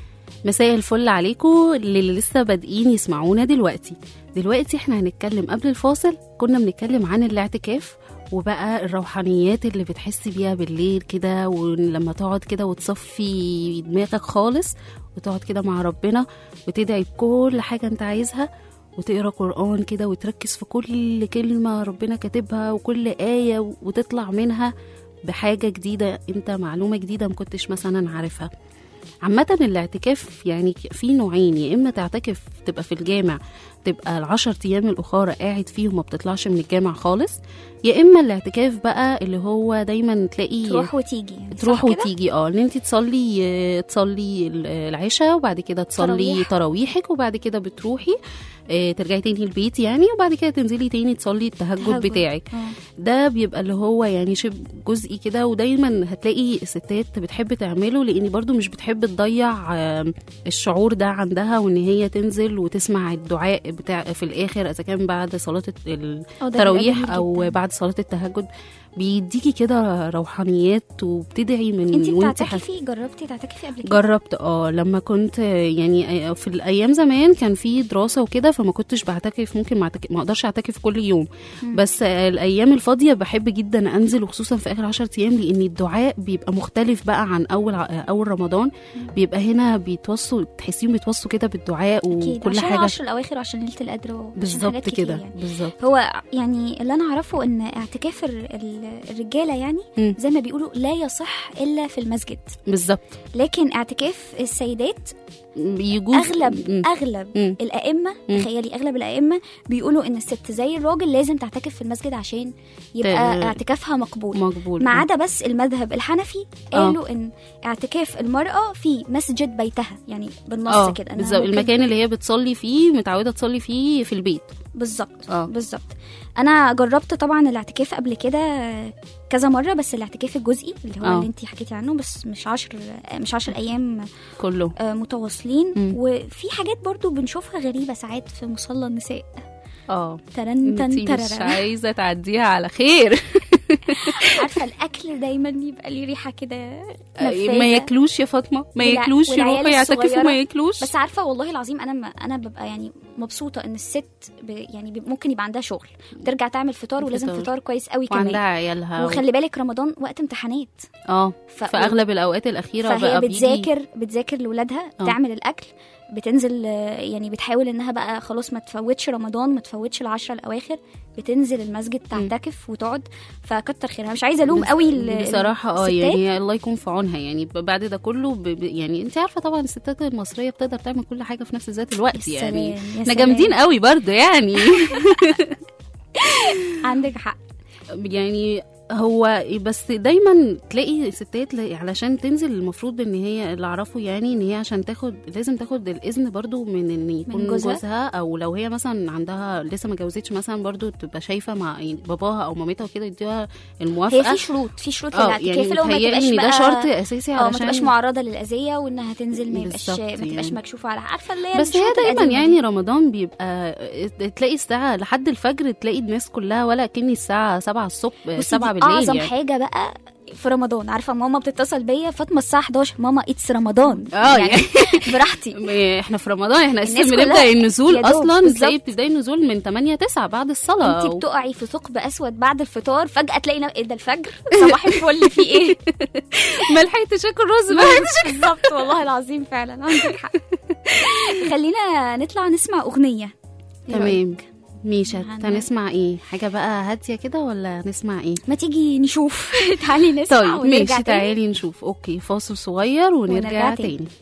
مساء الفل عليكم اللي لسه بادئين يسمعونا دلوقتي دلوقتي احنا هنتكلم قبل الفاصل كنا بنتكلم عن الاعتكاف وبقى الروحانيات اللي بتحس بيها بالليل كده ولما تقعد كده وتصفي دماغك خالص وتقعد كده مع ربنا وتدعي بكل حاجة انت عايزها وتقرا قرآن كده وتركز في كل كلمة ربنا كاتبها وكل آية وتطلع منها بحاجة جديدة انت معلومة جديدة مكنتش مثلا عارفها عامة الاعتكاف يعني في نوعين يا إما تعتكف تبقى في الجامع تبقى العشر أيام الأخرى قاعد فيهم ما بتطلعش من الجامع خالص يا إما الاعتكاف بقى اللي هو دايما تلاقي تروح وتيجي يعني تروح صح كده؟ وتيجي اه ان انت تصلي تصلي العشاء وبعد كده تصلي تراويح. تراويحك وبعد كده بتروحي آه، ترجعي تاني البيت يعني وبعد كده تنزلي تاني تصلي التهجد تهجد. بتاعك آه. ده بيبقى اللي هو يعني شبه جزئي كده ودايما هتلاقي الستات بتحب تعمله لان برضو مش بتحب تضيع آم، الشعور ده عندها وان هي تنزل وتسمع الدعاء بتاع في الاخر اذا كان بعد صلاه آه، ده بيبقى التراويح جميل او جداً. بعد صلاه التهجد بيديكي كده روحانيات وبتدعي من انت وانت حاسة- بتعتكفي جربتي تعتكفي قبل كده جربت اه لما كنت يعني في الايام زمان كان في دراسه وكده فما كنتش بعتكف ممكن ما أعتك- ما اقدرش اعتكف كل يوم مم. بس الايام الفاضيه بحب جدا انزل وخصوصا في اخر عشر ايام لان الدعاء بيبقى مختلف بقى عن اول ع- اول رمضان بيبقى هنا بيتوصوا تحسيهم بيتوصوا كده بالدعاء اكيد وكل عشان حاجه العشر الاواخر وعشان ليله القدر وعشان بالظبط حاجات كتير كده يعني. بالظبط هو يعني اللي انا اعرفه ان اعتكاف ال- ال- الرجاله يعني مم. زي ما بيقولوا لا يصح الا في المسجد بالظبط لكن اعتكاف السيدات يجوز اغلب مم. اغلب مم. الائمه مم. تخيلي اغلب الائمه بيقولوا ان الست زي الراجل لازم تعتكف في المسجد عشان يبقى ت- اعتكافها مقبول مقبول ما آه. عدا بس المذهب الحنفي قالوا ان اعتكاف المراه في مسجد بيتها يعني بالنص اه كده إنها بالظبط ممكن- المكان اللي هي بتصلي فيه متعوده تصلي فيه في البيت بالظبط اه. بالظبط انا جربت طبعا الاعتكاف قبل كده كذا مره بس الاعتكاف الجزئي اللي هو اه. اللي انت حكيتي عنه بس مش عشر مش عشر ايام كله آه، متواصلين مم. وفي حاجات برضو بنشوفها غريبه ساعات في مصلى النساء اه ترن تن انتي مش تررر. عايزه تعديها على خير عارفه الاكل دايما يبقى ليه ريحه كده ما نفاذة. ياكلوش يا فاطمه ما والع- ياكلوش والعيال يروحوا يعتكفوا الصغيرة. ما ياكلوش بس عارفه والله العظيم انا ما انا ببقى يعني مبسوطه ان الست ب يعني ب ممكن يبقى عندها شغل بترجع تعمل فطار ولازم فطار. فطار كويس قوي وعندها كمان عيالها و... وخلي بالك رمضان وقت امتحانات اه ف- في اغلب الاوقات الاخيره فهي بقى بيجي بتذاكر بتذاكر لاولادها آه. تعمل الاكل بتنزل آه، يعني بتحاول انها بقى خلاص ما تفوتش رمضان ما تفوتش العشرة الاواخر بتنزل المسجد تعتكف وتقعد فكتر خيرها مش عايزه الوم بس- قوي ال- بصراحه اه الستات. يعني الله يكون في عونها يعني ب- بعد ده كله ب... ب- يعني انت عارفه طبعا الستات المصريه بتقدر تعمل كل حاجه في نفس ذات الوقت السلام، يعني يا احنا سلام. جامدين قوي برضه يعني عندك حق يعني هو بس دايما تلاقي ستات لا- علشان تنزل المفروض ان هي اللي اعرفه يعني ان هي عشان تاخد لازم تاخد الاذن برضو من ان يكون جوزها؟ جوزها او لو هي مثلا عندها لسه ما جوزتش مثلا برضو تبقى شايفه مع يعني باباها او مامتها وكده يديها الموافقه هي في شروط في شروط اه للاعتكاف يعني اللي هو ما متهيألي تبقاش ان ده بقى- شرط اساسي اه ما علشان تبقاش معرضه للاذيه وانها تنزل ما يبقاش بالظبط ما تبقاش يعني. مكشوفه على عارفه اللي هي بس هي الشروط دايما القديمة يعني دي. رمضان بيبقى تلاقي الساعة لحد الفجر تلاقي الناس كلها ولا كني الساعة 7 الصبح بصي 7 دي بالليل اعظم يعني. حاجه بقى في رمضان عارفه ماما بتتصل بيا فاطمه الساعه 11 ماما اتس رمضان اه يعني براحتي احنا في رمضان احنا اساسا الناس بنبدا كلها النزول يا دوب، اصلا بالظبط. تلاقي ابتدائي النزول من 8 9 بعد الصلاه انت بتقعي في ثقب اسود بعد الفطار فجاه تلاقي نا- ايه ده الفجر صباح الفل في ايه ما لحقتش اكل رز ما بقى. لحقتش- بالظبط والله العظيم فعلا عندك حق خلينا نطلع نسمع اغنيه إيه رأيك؟ تمام ميشا هن- هنسمع ايه حاجه بقى هاديه كده ولا نسمع ايه ما تيجي نشوف تعالي نسمع طيب ونرجع ماشي تاني. تعالي نشوف اوكي فاصل صغير ونرجع, ونرجع تاني. تاني.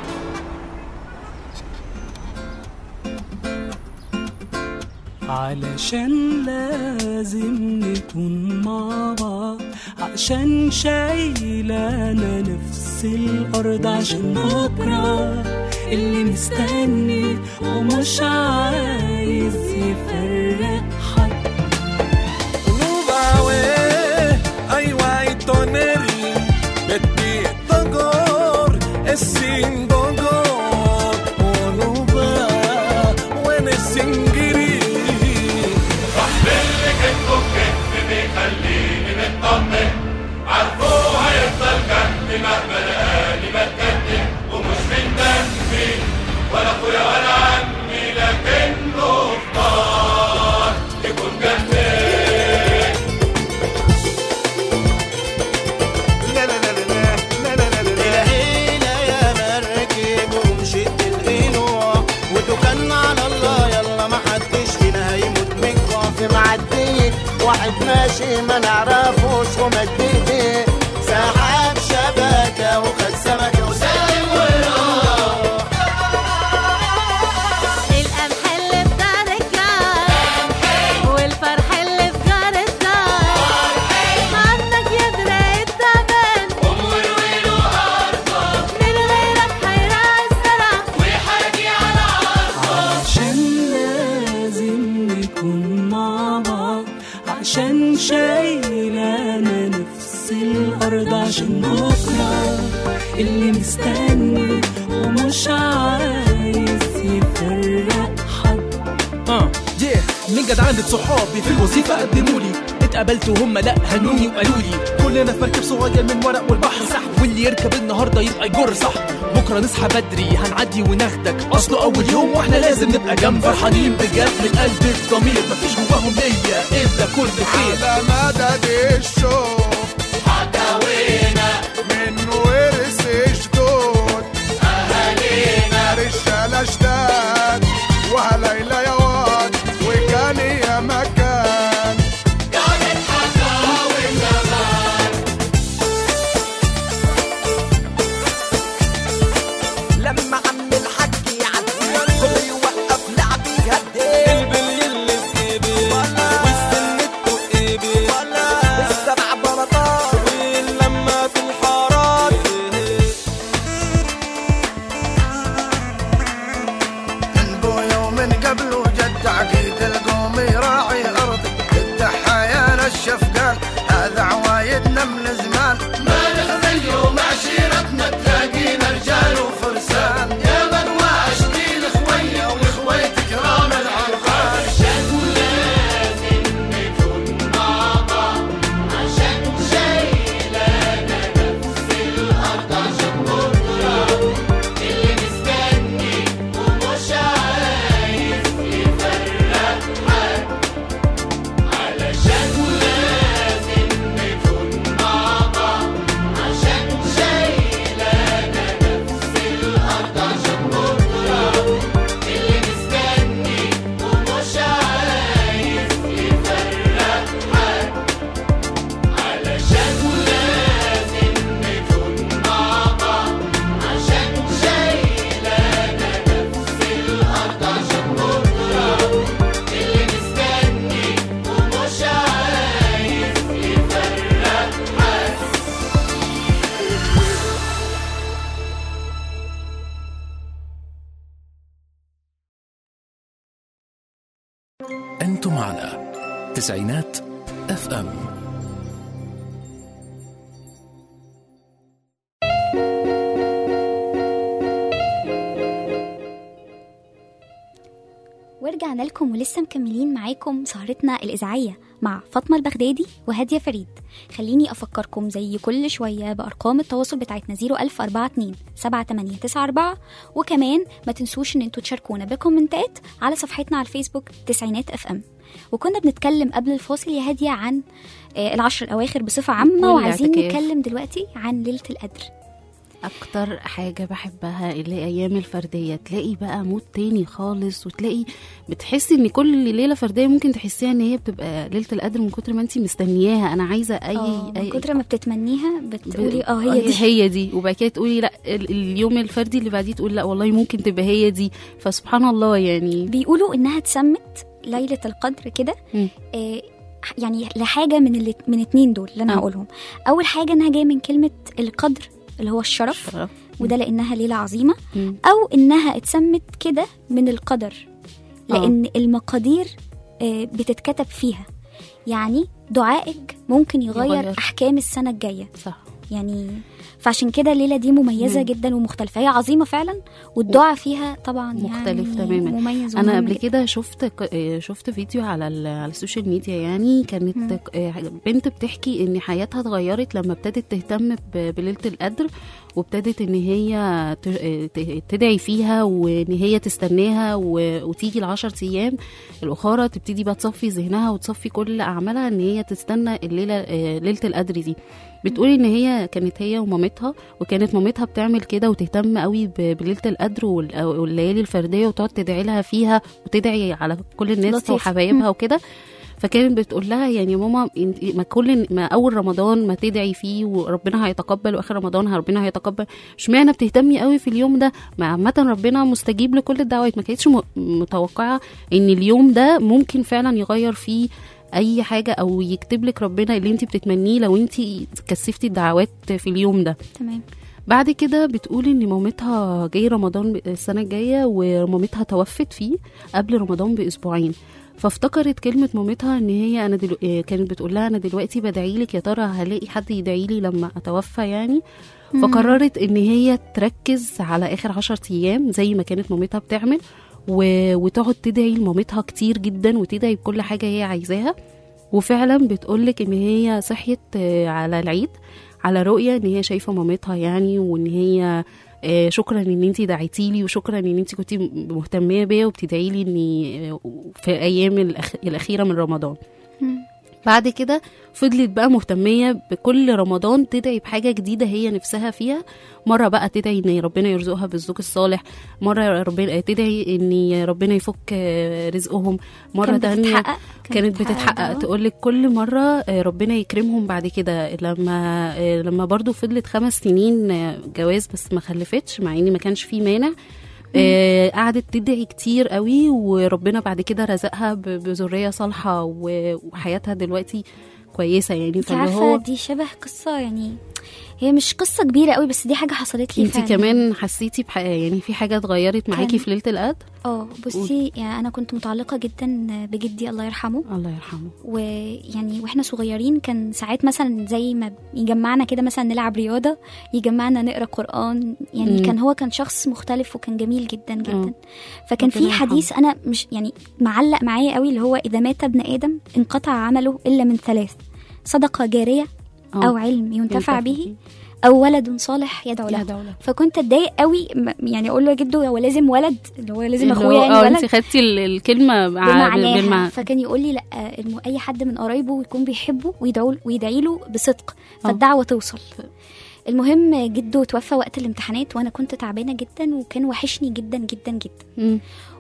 علشان لازم نكون مع بعض عشان شايلانا نفس الأرض عشان بكرة اللي مستني ومش عايز يفرق حد Ay, guay, toneri, beti, togor, esin gogor, onuba, wen esingiri. اللي كتفه بكتف بيخليني مطمن عارفه هيفضل جنبي مهما لقاني بتكتم ومش من دمي ولا اخويا ولا عمي لكنه اختار يكون جنبي لا لا لا لا لا لا لا لا الهيلة يا مركب ومشيت القنوع وتوكلنا على الله يلا ما حدش فينا هيموت من الجوع في معدية واحد ماشي ما نعرفوش ومد ايديه سحب شبكة وخد سمكة وسلم وراح القمح اللي في دار الجار والفرح اللي في جار الدار عنك يدرى التمن من غيرك هيراعي الزرع ويحاجي على عشان لازم نكون مع بعض عشان شايلانا نفس الأرض عشان بكرة اللي مستني ومش عايز يفرق حد اه yeah. من جد عندك صحابي في الوظيفة قدمولي اتقابلت وهم لا هنوني وقالوا لي كلنا في مركب صغير من ورق والبحر صح واللي يركب النهارده يبقى يجر صح بكره نصحى بدري هنعدي وناخدك اصله اول يوم واحنا لازم نبقى جنب فرحانين بجد من قلب الضمير مفيش جواهم نية الا كل خير على مدد الشوق حكاوينا من ورث جدود أهالينا رجالة جداد وهليلة يا واد وكان يا مكان كانت حكاوي زمان لما عم الحاج يعدي كله يوقف لعب يهدي البلي اللي في ايدي والسن التو ايدي السبع بلاطات واللمة في الحارات ابويا ومن قبله جد عقيد القوم يراعي ارضي التحايا الشفقان هذا عوايدنا من زمان ما نخذل يوم عشيرتنا تلاقينا رجال وفرسان يا من وعشتي الاخوية والاخوية كرام العرفان عشان لازم نكون مع بعض عشان شايلانا نفس الارض عشان بكره اللي مستني ومش عايز يفرق حد علشان لازم نكون مع بعض عشان شايلانا معنا تسعينات اف ام ورجعنا لكم ولسه مكملين معاكم سهرتنا الإذاعية مع فاطمة البغدادي وهادية فريد خليني أفكركم زي كل شوية بأرقام التواصل بتاعتنا 01042 7894 وكمان ما تنسوش إن انتوا تشاركونا بكومنتات على صفحتنا على الفيسبوك تسعينات اف ام وكنا بنتكلم قبل الفاصل يا هادية عن آه، العشر الأواخر بصفة عامة وعايزين والاعتكاف. نتكلم دلوقتي عن ليلة القدر اكتر حاجة بحبها اللي ايام الفردية تلاقي بقى مود تاني خالص وتلاقي بتحسي ان كل ليلة فردية ممكن تحسيها ان هي بتبقى ليلة القدر من كتر ما انت مستنياها انا عايزة اي آه، من اي كتر ما بتتمنيها بتقولي ب- اه هي دي هي دي وبعد كده تقولي لا ال- اليوم الفردي اللي بعديه تقول لا والله ممكن تبقى هي دي فسبحان الله يعني بيقولوا انها اتسمت ليله القدر كده مم. آه يعني لحاجه من اللي من اتنين دول اللي انا آه. هقولهم اول حاجه انها جايه من كلمه القدر اللي هو الشرف الشرف. وده لانها ليله عظيمه مم. او انها اتسمت كده من القدر آه. لان المقادير آه بتتكتب فيها يعني دعائك ممكن يغير, يغير. يغير. احكام السنه الجايه صح يعني فعشان كده الليله دي مميزه مم. جدا ومختلفه هي عظيمه فعلا والدعاء فيها طبعا مختلف يعني تماما مميز انا ومهم قبل جداً. كده شفت ك- آه، شفت فيديو على ال- على السوشيال ميديا يعني كانت مم. آه، بنت بتحكي ان حياتها اتغيرت لما ابتدت تهتم ب- بليله القدر وابتدت ان هي ت- آه، ت- تدعي فيها وان هي تستناها و- وتيجي العشر ايام الاخرى تبتدي بقى تصفي ذهنها وتصفي كل اعمالها ان هي تستنى الليله آه، ليله القدر دي بتقولي ان هي كانت هي ومامتها وكانت مامتها بتعمل كده وتهتم قوي ب- بليله القدر وال- والليالي الفرديه وتقعد تدعي لها فيها وتدعي على كل الناس لطيف. وحبايبها وكده فكانت بتقول لها يعني يا ماما انت- ما كل ما اول رمضان ما تدعي فيه وربنا هيتقبل واخر رمضان ربنا هيتقبل اشمعنى بتهتمي قوي في اليوم ده ما عامه ربنا مستجيب لكل الدعوات ما كانتش م- متوقعه ان اليوم ده ممكن فعلا يغير فيه اي حاجه او يكتب لك ربنا اللي انت بتتمنيه لو انت كثفتي الدعوات في اليوم ده تمام بعد كده بتقول ان مامتها جاي رمضان السنه الجايه ومامتها توفت فيه قبل رمضان باسبوعين فافتكرت كلمة مامتها ان هي انا دلو... آه، كانت بتقول لها انا دلوقتي بدعي لك يا ترى هلاقي حد يدعي لي لما اتوفى يعني مم. فقررت ان هي تركز على اخر عشر ايام زي ما كانت مامتها بتعمل و... وتقعد تدعي لمامتها كتير جدا وتدعي بكل حاجة هي عايزاها وفعلا بتقولك ان هي صحيت آه، على العيد على رؤية ان هي شايفة مامتها يعني وان هي آه، شكرا ان انت دعيتي لي وشكرا ان انت كنتي مهتميه بيا وبتدعي لي اني آه، في ايام الأخ... الاخيره من رمضان مم. بعد كده فضلت بقى مهتمية بكل رمضان تدعي بحاجة جديدة هي نفسها فيها مرة بقى تدعي ان ربنا يرزقها بالزوج الصالح مرة ربنا تدعي ان ربنا يفك آه، رزقهم مرة كانت تانية بتتحقق؟ كانت بتتحقق تقول لك كل مرة آه، ربنا يكرمهم بعد كده لما آه، لما برضو فضلت خمس سنين آه، جواز بس ما خلفتش مع ان ما كانش فيه مانع آه، قعدت تدعي كتير قوي وربنا بعد كده رزقها ب- بذريه صالحه و- وحياتها دلوقتي كويسه يعني انت فاللي عارفه هو دي شبه قصه يعني هي مش قصه كبيره قوي بس دي حاجه حصلت لي انت فعلا. كمان حسيتي بح... يعني في حاجه اتغيرت معاكي كان- في ليله القدر اه بصي يعني انا كنت متعلقه جدا بجدي الله يرحمه الله يرحمه ويعني واحنا صغيرين كان ساعات مثلا زي ما يجمعنا كده مثلا نلعب رياضه يجمعنا نقرا قران يعني مم. كان هو كان شخص مختلف وكان جميل جدا جدا اه. فكان ربنا في حديث انا مش يعني معلق معايا قوي اللي هو اذا مات ابن ادم انقطع عمله الا من ثلاث صدقه جاريه اه. او علم ينتفع ينتفع به او ولد صالح يدعو له يدعو له. فكنت اتضايق قوي م- يعني اقول له يا جدو هو لازم ولد اللي هو لازم اللي اخويا هو- يعني اه ولد انت خدتي ال- الكلمه مع بمعناها بالمع... فكان يقول لي لا الم- اي حد من قرايبه يكون بيحبه ويدعو ويدعي له بصدق فالدعوه توصل المهم جده توفى وقت الامتحانات وانا كنت تعبانه جدا وكان وحشني جدا جدا جدا مم.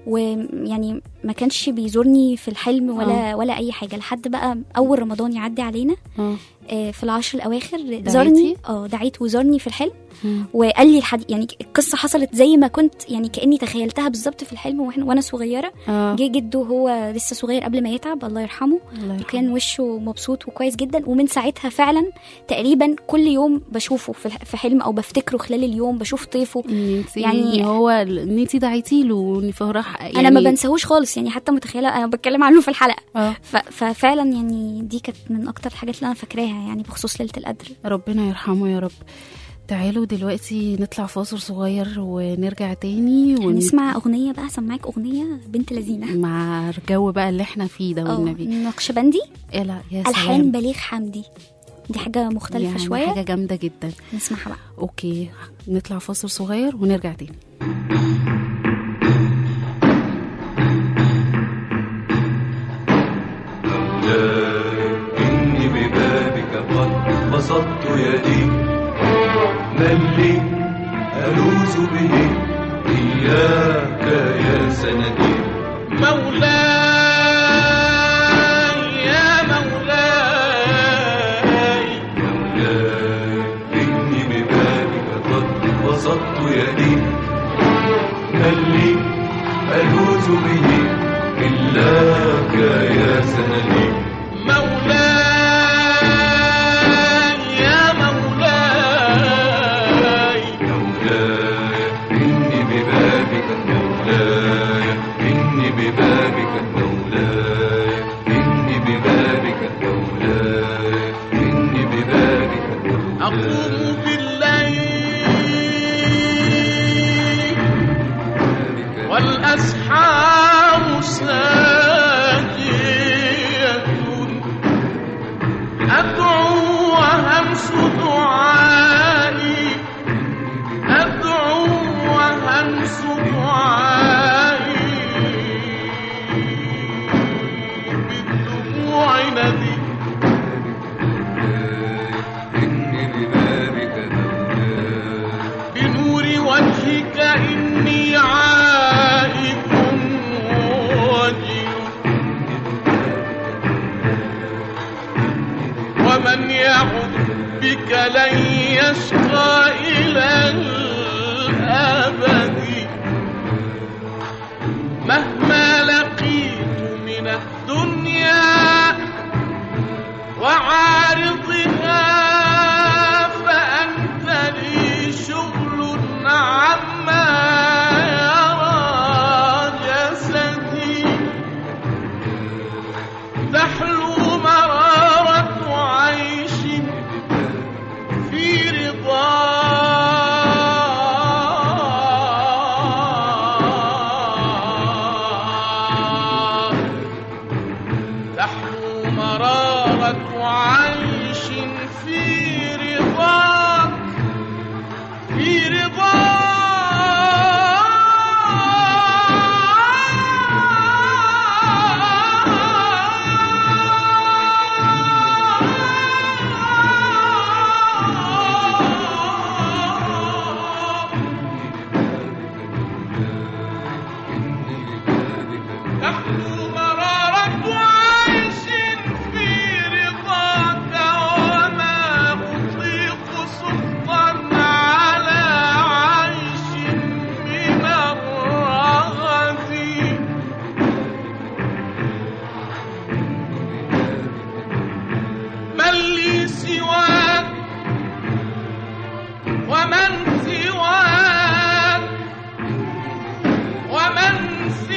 ويعني ما كانش بيزورني في الحلم ولا آه. ولا اي حاجه لحد بقى اول رمضان يعدي علينا اه آه، في العشر الاواخر دعيتي؟ زارني اه دعيت وزارني في الحلم مم. وقال لي الحديث يعني القصه حصلت زي ما كنت يعني كاني تخيلتها بالظبط في الحلم واحنا وانا صغيره آه. جه جده هو لسه صغير قبل ما يتعب الله يرحمه الله يرحمه. وكان وشه مبسوط وكويس جدا ومن ساعتها فعلا تقريبا كل يوم بشوفه في الح- في حلم او بفتكره خلال اليوم بشوف طيفه انتي يعني هو ان انت دعيتي له وإن فرح يعني انا ما بنساهوش خالص يعني حتى متخيله انا بتكلم عنه في الحلقه اه ف- ففعلا يعني دي كانت من اكتر الحاجات اللي انا فاكراها يعني بخصوص ليله القدر ربنا يرحمه يا رب تعالوا دلوقتي نطلع فاصل صغير ونرجع تاني ون... هنسمع اغنيه بقى سمعك اغنيه بنت لذينه مع الجو بقى اللي احنا فيه ده اه والنبي نقشبندي إيه لا يا الحان سلام بليغ حمدي دي حاجه مختلفه يعني شويه حاجه جامده جدا نسمعها بقى اوكي نطلع فاصل صغير ونرجع تاني إني ببابك قد بسطت يدي من لي ألوذ به إياك يا سندي مولاي يا مولاي إني ببابك قد بسطت يدي من لي ألوذ به إلاك يا سندي مولاي يا مولاي مولاي إني ببابك مولاي إني ببابك مولاي إني ببابك مولاي إني ببابك أقوم بالليل والأسحار ساجية أدعو وهمس دعائي أدعو وهمس دعائي بالدموع ندي بنور وجهك إني عائد وجل ومن يعد بك لن يشقى إلى الأبد مهما لقيت من الدنيا وعارضها فأنت لي شغل عما يرى جسدي تحلو مرارة عيش في رضا تحلو مرارة عيش في رضاك في رضا تحلو مرارة عيش في رضاك وما أطيق سخطا على عيش من الرغد من لي سواك ومن سواك ومن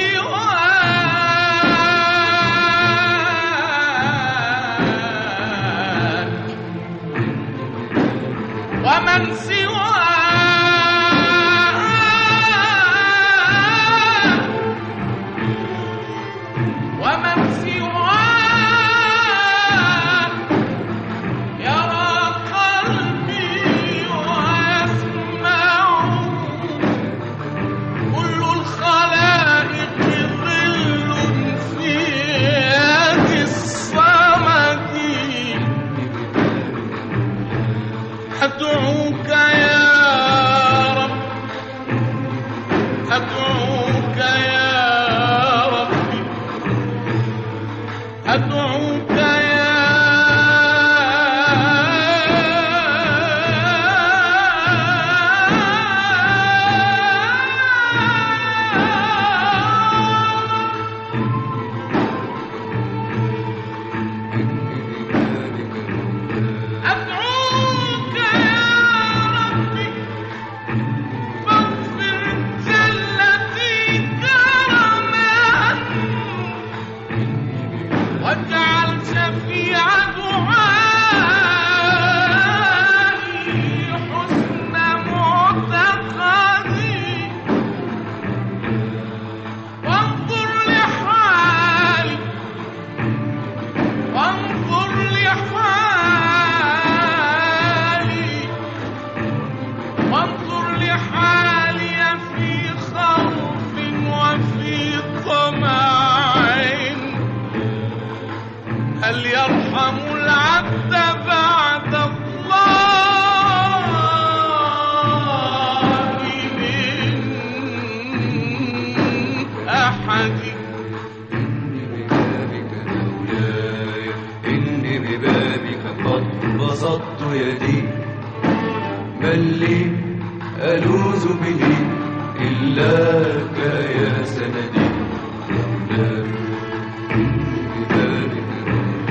سواك ومن سواك ومن سواك يرى قلبي ويسمع كل الخلائق ظل في يد الصمد أدعوك يا رب أدعوك يا ربي أدعوك يا من لي ألوذ به إلاك يا سندي مولاي إني ببابك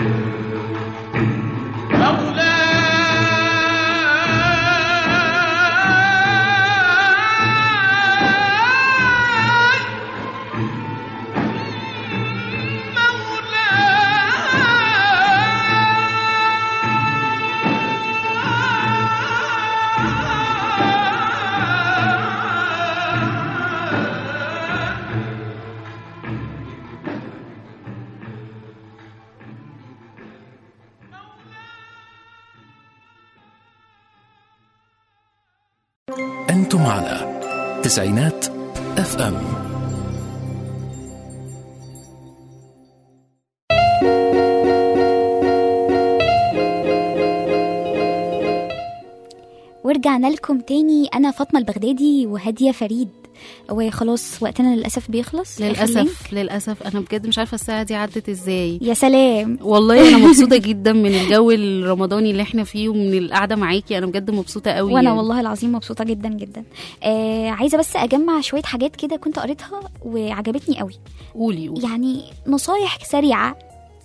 أنتم على تسعينات اف ام ورجعنا لكم تاني انا فاطمه البغدادي وهاديه فريد وخلاص وقتنا للاسف بيخلص آخر لينك. للاسف للاسف انا بجد مش عارفه الساعه دي عدت ازاي يا سلام والله انا مبسوطه جدا من الجو الرمضاني اللي احنا فيه ومن القعده معاكي انا بجد مبسوطه قوي وانا يعني. والله العظيم مبسوطه جدا جدا آه عايزه بس اجمع شويه حاجات كده كنت قريتها وعجبتني قوي قولي قولي يعني نصايح سريعه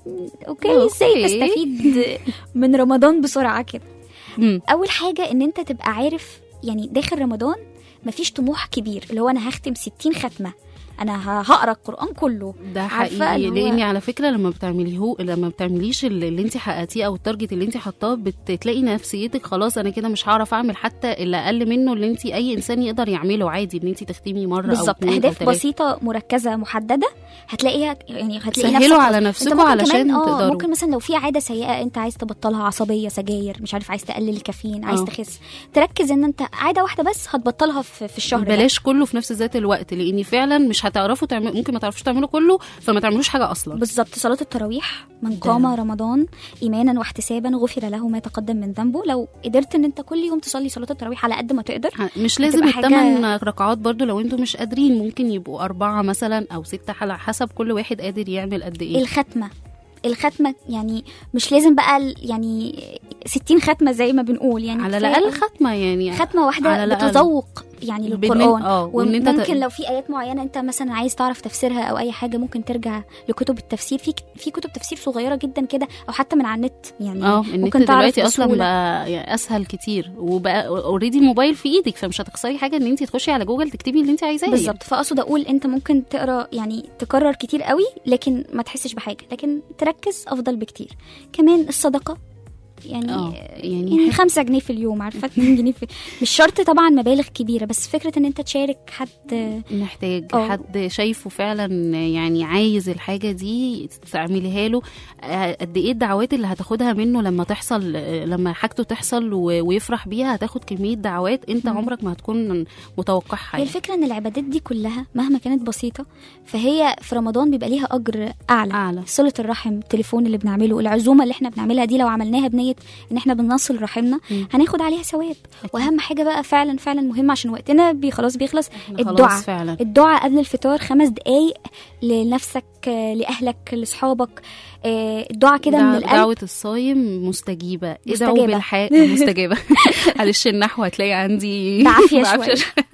اوكي أوكي. ازاي تستفيد من رمضان بسرعه كده مم. اول حاجه ان انت تبقى عارف يعني داخل رمضان مفيش طموح كبير اللي هو انا هختم 60 ختمه انا ه- هقرا القران كله ده عارفة حقيقي اللي هو- لاني على فكره لما بتعمليه لما بتعمليش اللي اللي انت حققتيه او التارجت اللي انت حطاه بتلاقي نفسيتك خلاص انا كده مش هعرف اعمل حتى اللي اقل منه اللي انت اي انسان يقدر يعمله عادي ان انت تختمي مره او بالظبط اتنين أو اهداف تلاتة. بسيطه مركزه محدده هتلاقيها يعني هتلاقي سهلوا نفسك على أنت نفسكم ممكن علشان كمان- آه، تقدروا. ممكن مثلا لو في عاده سيئه انت عايز تبطلها عصبيه سجاير مش عارف عايز تقلل الكافيين عايز آه. تخس تركز ان انت عاده واحده بس هتبطلها في, في الشهر ده. بلاش كله في نفس ذات الوقت لاني فعلا مش هتعرفوا تعملوا ممكن ما تعرفوش تعملوا كله فما تعملوش حاجه اصلا بالظبط صلاة التراويح من قام رمضان إيمانا واحتسابا غفر له ما تقدم من ذنبه لو قدرت إن أنت كل يوم تصلي صلاة التراويح على قد ما تقدر مش لازم هتبقى حاجة- الثمان ركعات برضو لو انتوا مش قادرين ممكن يبقوا أربعة مثلا أو ستة على حسب كل واحد قادر يعمل قد إيه الختمة الختمة يعني مش لازم بقى ال- يعني 60 ختمة زي ما بنقول يعني على كفاية الأقل ختمة يعني ختمة واحدة على الأقل. بتذوق يعني بإن- للقرآن اه وإن انت ت- وممكن لو في آيات معينة أنت مثلا عايز تعرف تفسيرها أو أي حاجة ممكن ترجع لكتب التفسير في في كتب تفسير صغيرة جدا كده أو حتى من على النت يعني اه النت ممكن تعرف دلوقتي اصلا بسهولة. بقى يعني اسهل كتير وبقى اوريدي الموبايل في ايدك فمش هتخسري حاجه ان انت تخشي على جوجل تكتبي اللي انت عايزاه بالظبط فاقصد اقول انت ممكن تقرا يعني تكرر كتير قوي لكن ما تحسش بحاجه لكن تركز افضل بكتير كمان الصدقه يعني اه يعني, يعني خمسة جنيه في اليوم عارفه 2 جنيه في مش شرط طبعا مبالغ كبيره بس فكره ان انت تشارك حد محتاج اه. حد شايفه فعلا يعني عايز الحاجه دي تعمليها له آه، قد ايه الدعوات اللي هتاخدها منه لما تحصل آه، لما حاجته تحصل و- ويفرح بيها هتاخد كميه دعوات انت مم. عمرك ما هتكون متوقعها هي يعني. الفكره ان العبادات دي كلها مهما كانت بسيطه فهي في رمضان بيبقى ليها اجر اعلى أعلى. صله الرحم التليفون اللي بنعمله العزومه اللي احنا بنعملها دي لو عملناها بنيه ان احنا بنصل رحمنا مم. هناخد عليها ثواب واهم حاجه بقى فعلا فعلا مهم عشان وقتنا بي خلاص بيخلص خلاص الدعاء فعلا. الدعاء قبل الفطار خمس دقايق لنفسك آه، لاهلك لاصحابك آه، الدعاء كده دع- من القلب دعوة الصايم مستجيبة ادعوا مستجابة. بالحق مستجابة معلش النحو هتلاقي عندي بعافية شوية.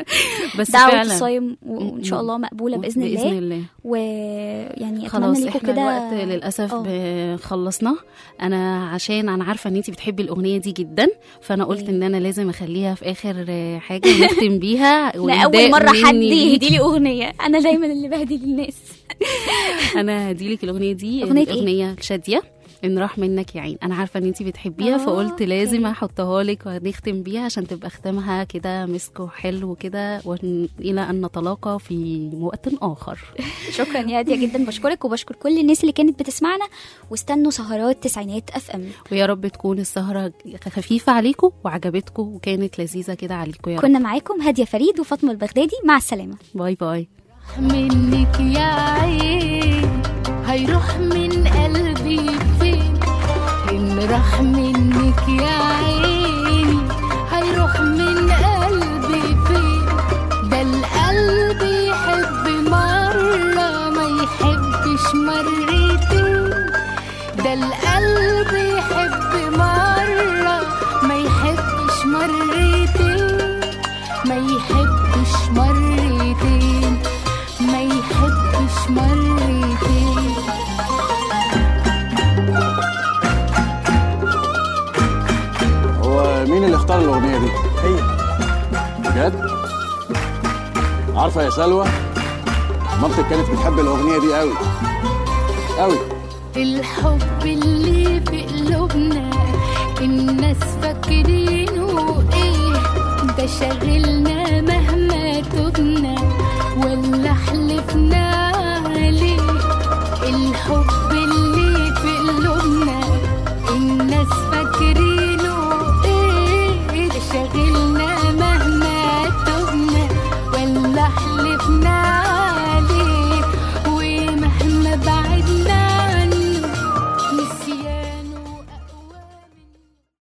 بس دعوة فعلا الصايم وان شاء الله مقبوله باذن, بإذن الله الله. ويعني اتمنى خلاص ليكم احنا كده الوقت للاسف ب- خلصنا انا عشان انا عارفه ان انت بتحبي الاغنيه دي جدا فانا قلت ان انا لازم اخليها في اخر آه، حاجه نختم بيها لا اول وإهداء مره حد مني ليكي. يهدي لي اغنيه انا دايما اللي بهدي للناس انا هديلك الاغنيه دي أغنية إيه؟ اغنيه شاديه ان راح منك يا عين انا عارفه ان انت بتحبيها آه، فقلت لازم احطها لك ونختم بيها عشان تبقى ختامها كده مسك وحلو كده ون- الى ان نتلاقى في وقت اخر شكرا يا هاديه جدا بشكرك وبشكر كل الناس اللي كانت بتسمعنا واستنوا سهرات تسعينات اف ام ويا رب تكون السهره خفيفه عليكم وعجبتكم وكانت لذيذه كده عليكم يا رب كنا معاكم هاديه فريد وفاطمه البغدادي مع السلامه باي باي منك يا عين هيروح من قلبي فين إن راح منك يا عيني هيروح من قلبي فين ده القلب يحب مرة ما يحبش مرتين ده القلب يحب مرة ما يحبش مرتين ما يحبش مرتين ما يحبش مرتين هو مين اللي اختار الاغنيه دي هي بجد عارفه يا سلوى مامتك كانت بتحب الاغنيه دي قوي قوي الحب اللي في قلوبنا الناس فاكرينه ايه ده شاغلنا مهما تبنا ولا حلفنا عليه الحب اللي في قلوبنا الناس فاكرينه ايه ده شاغلنا مهما تبنا ولا حلفنا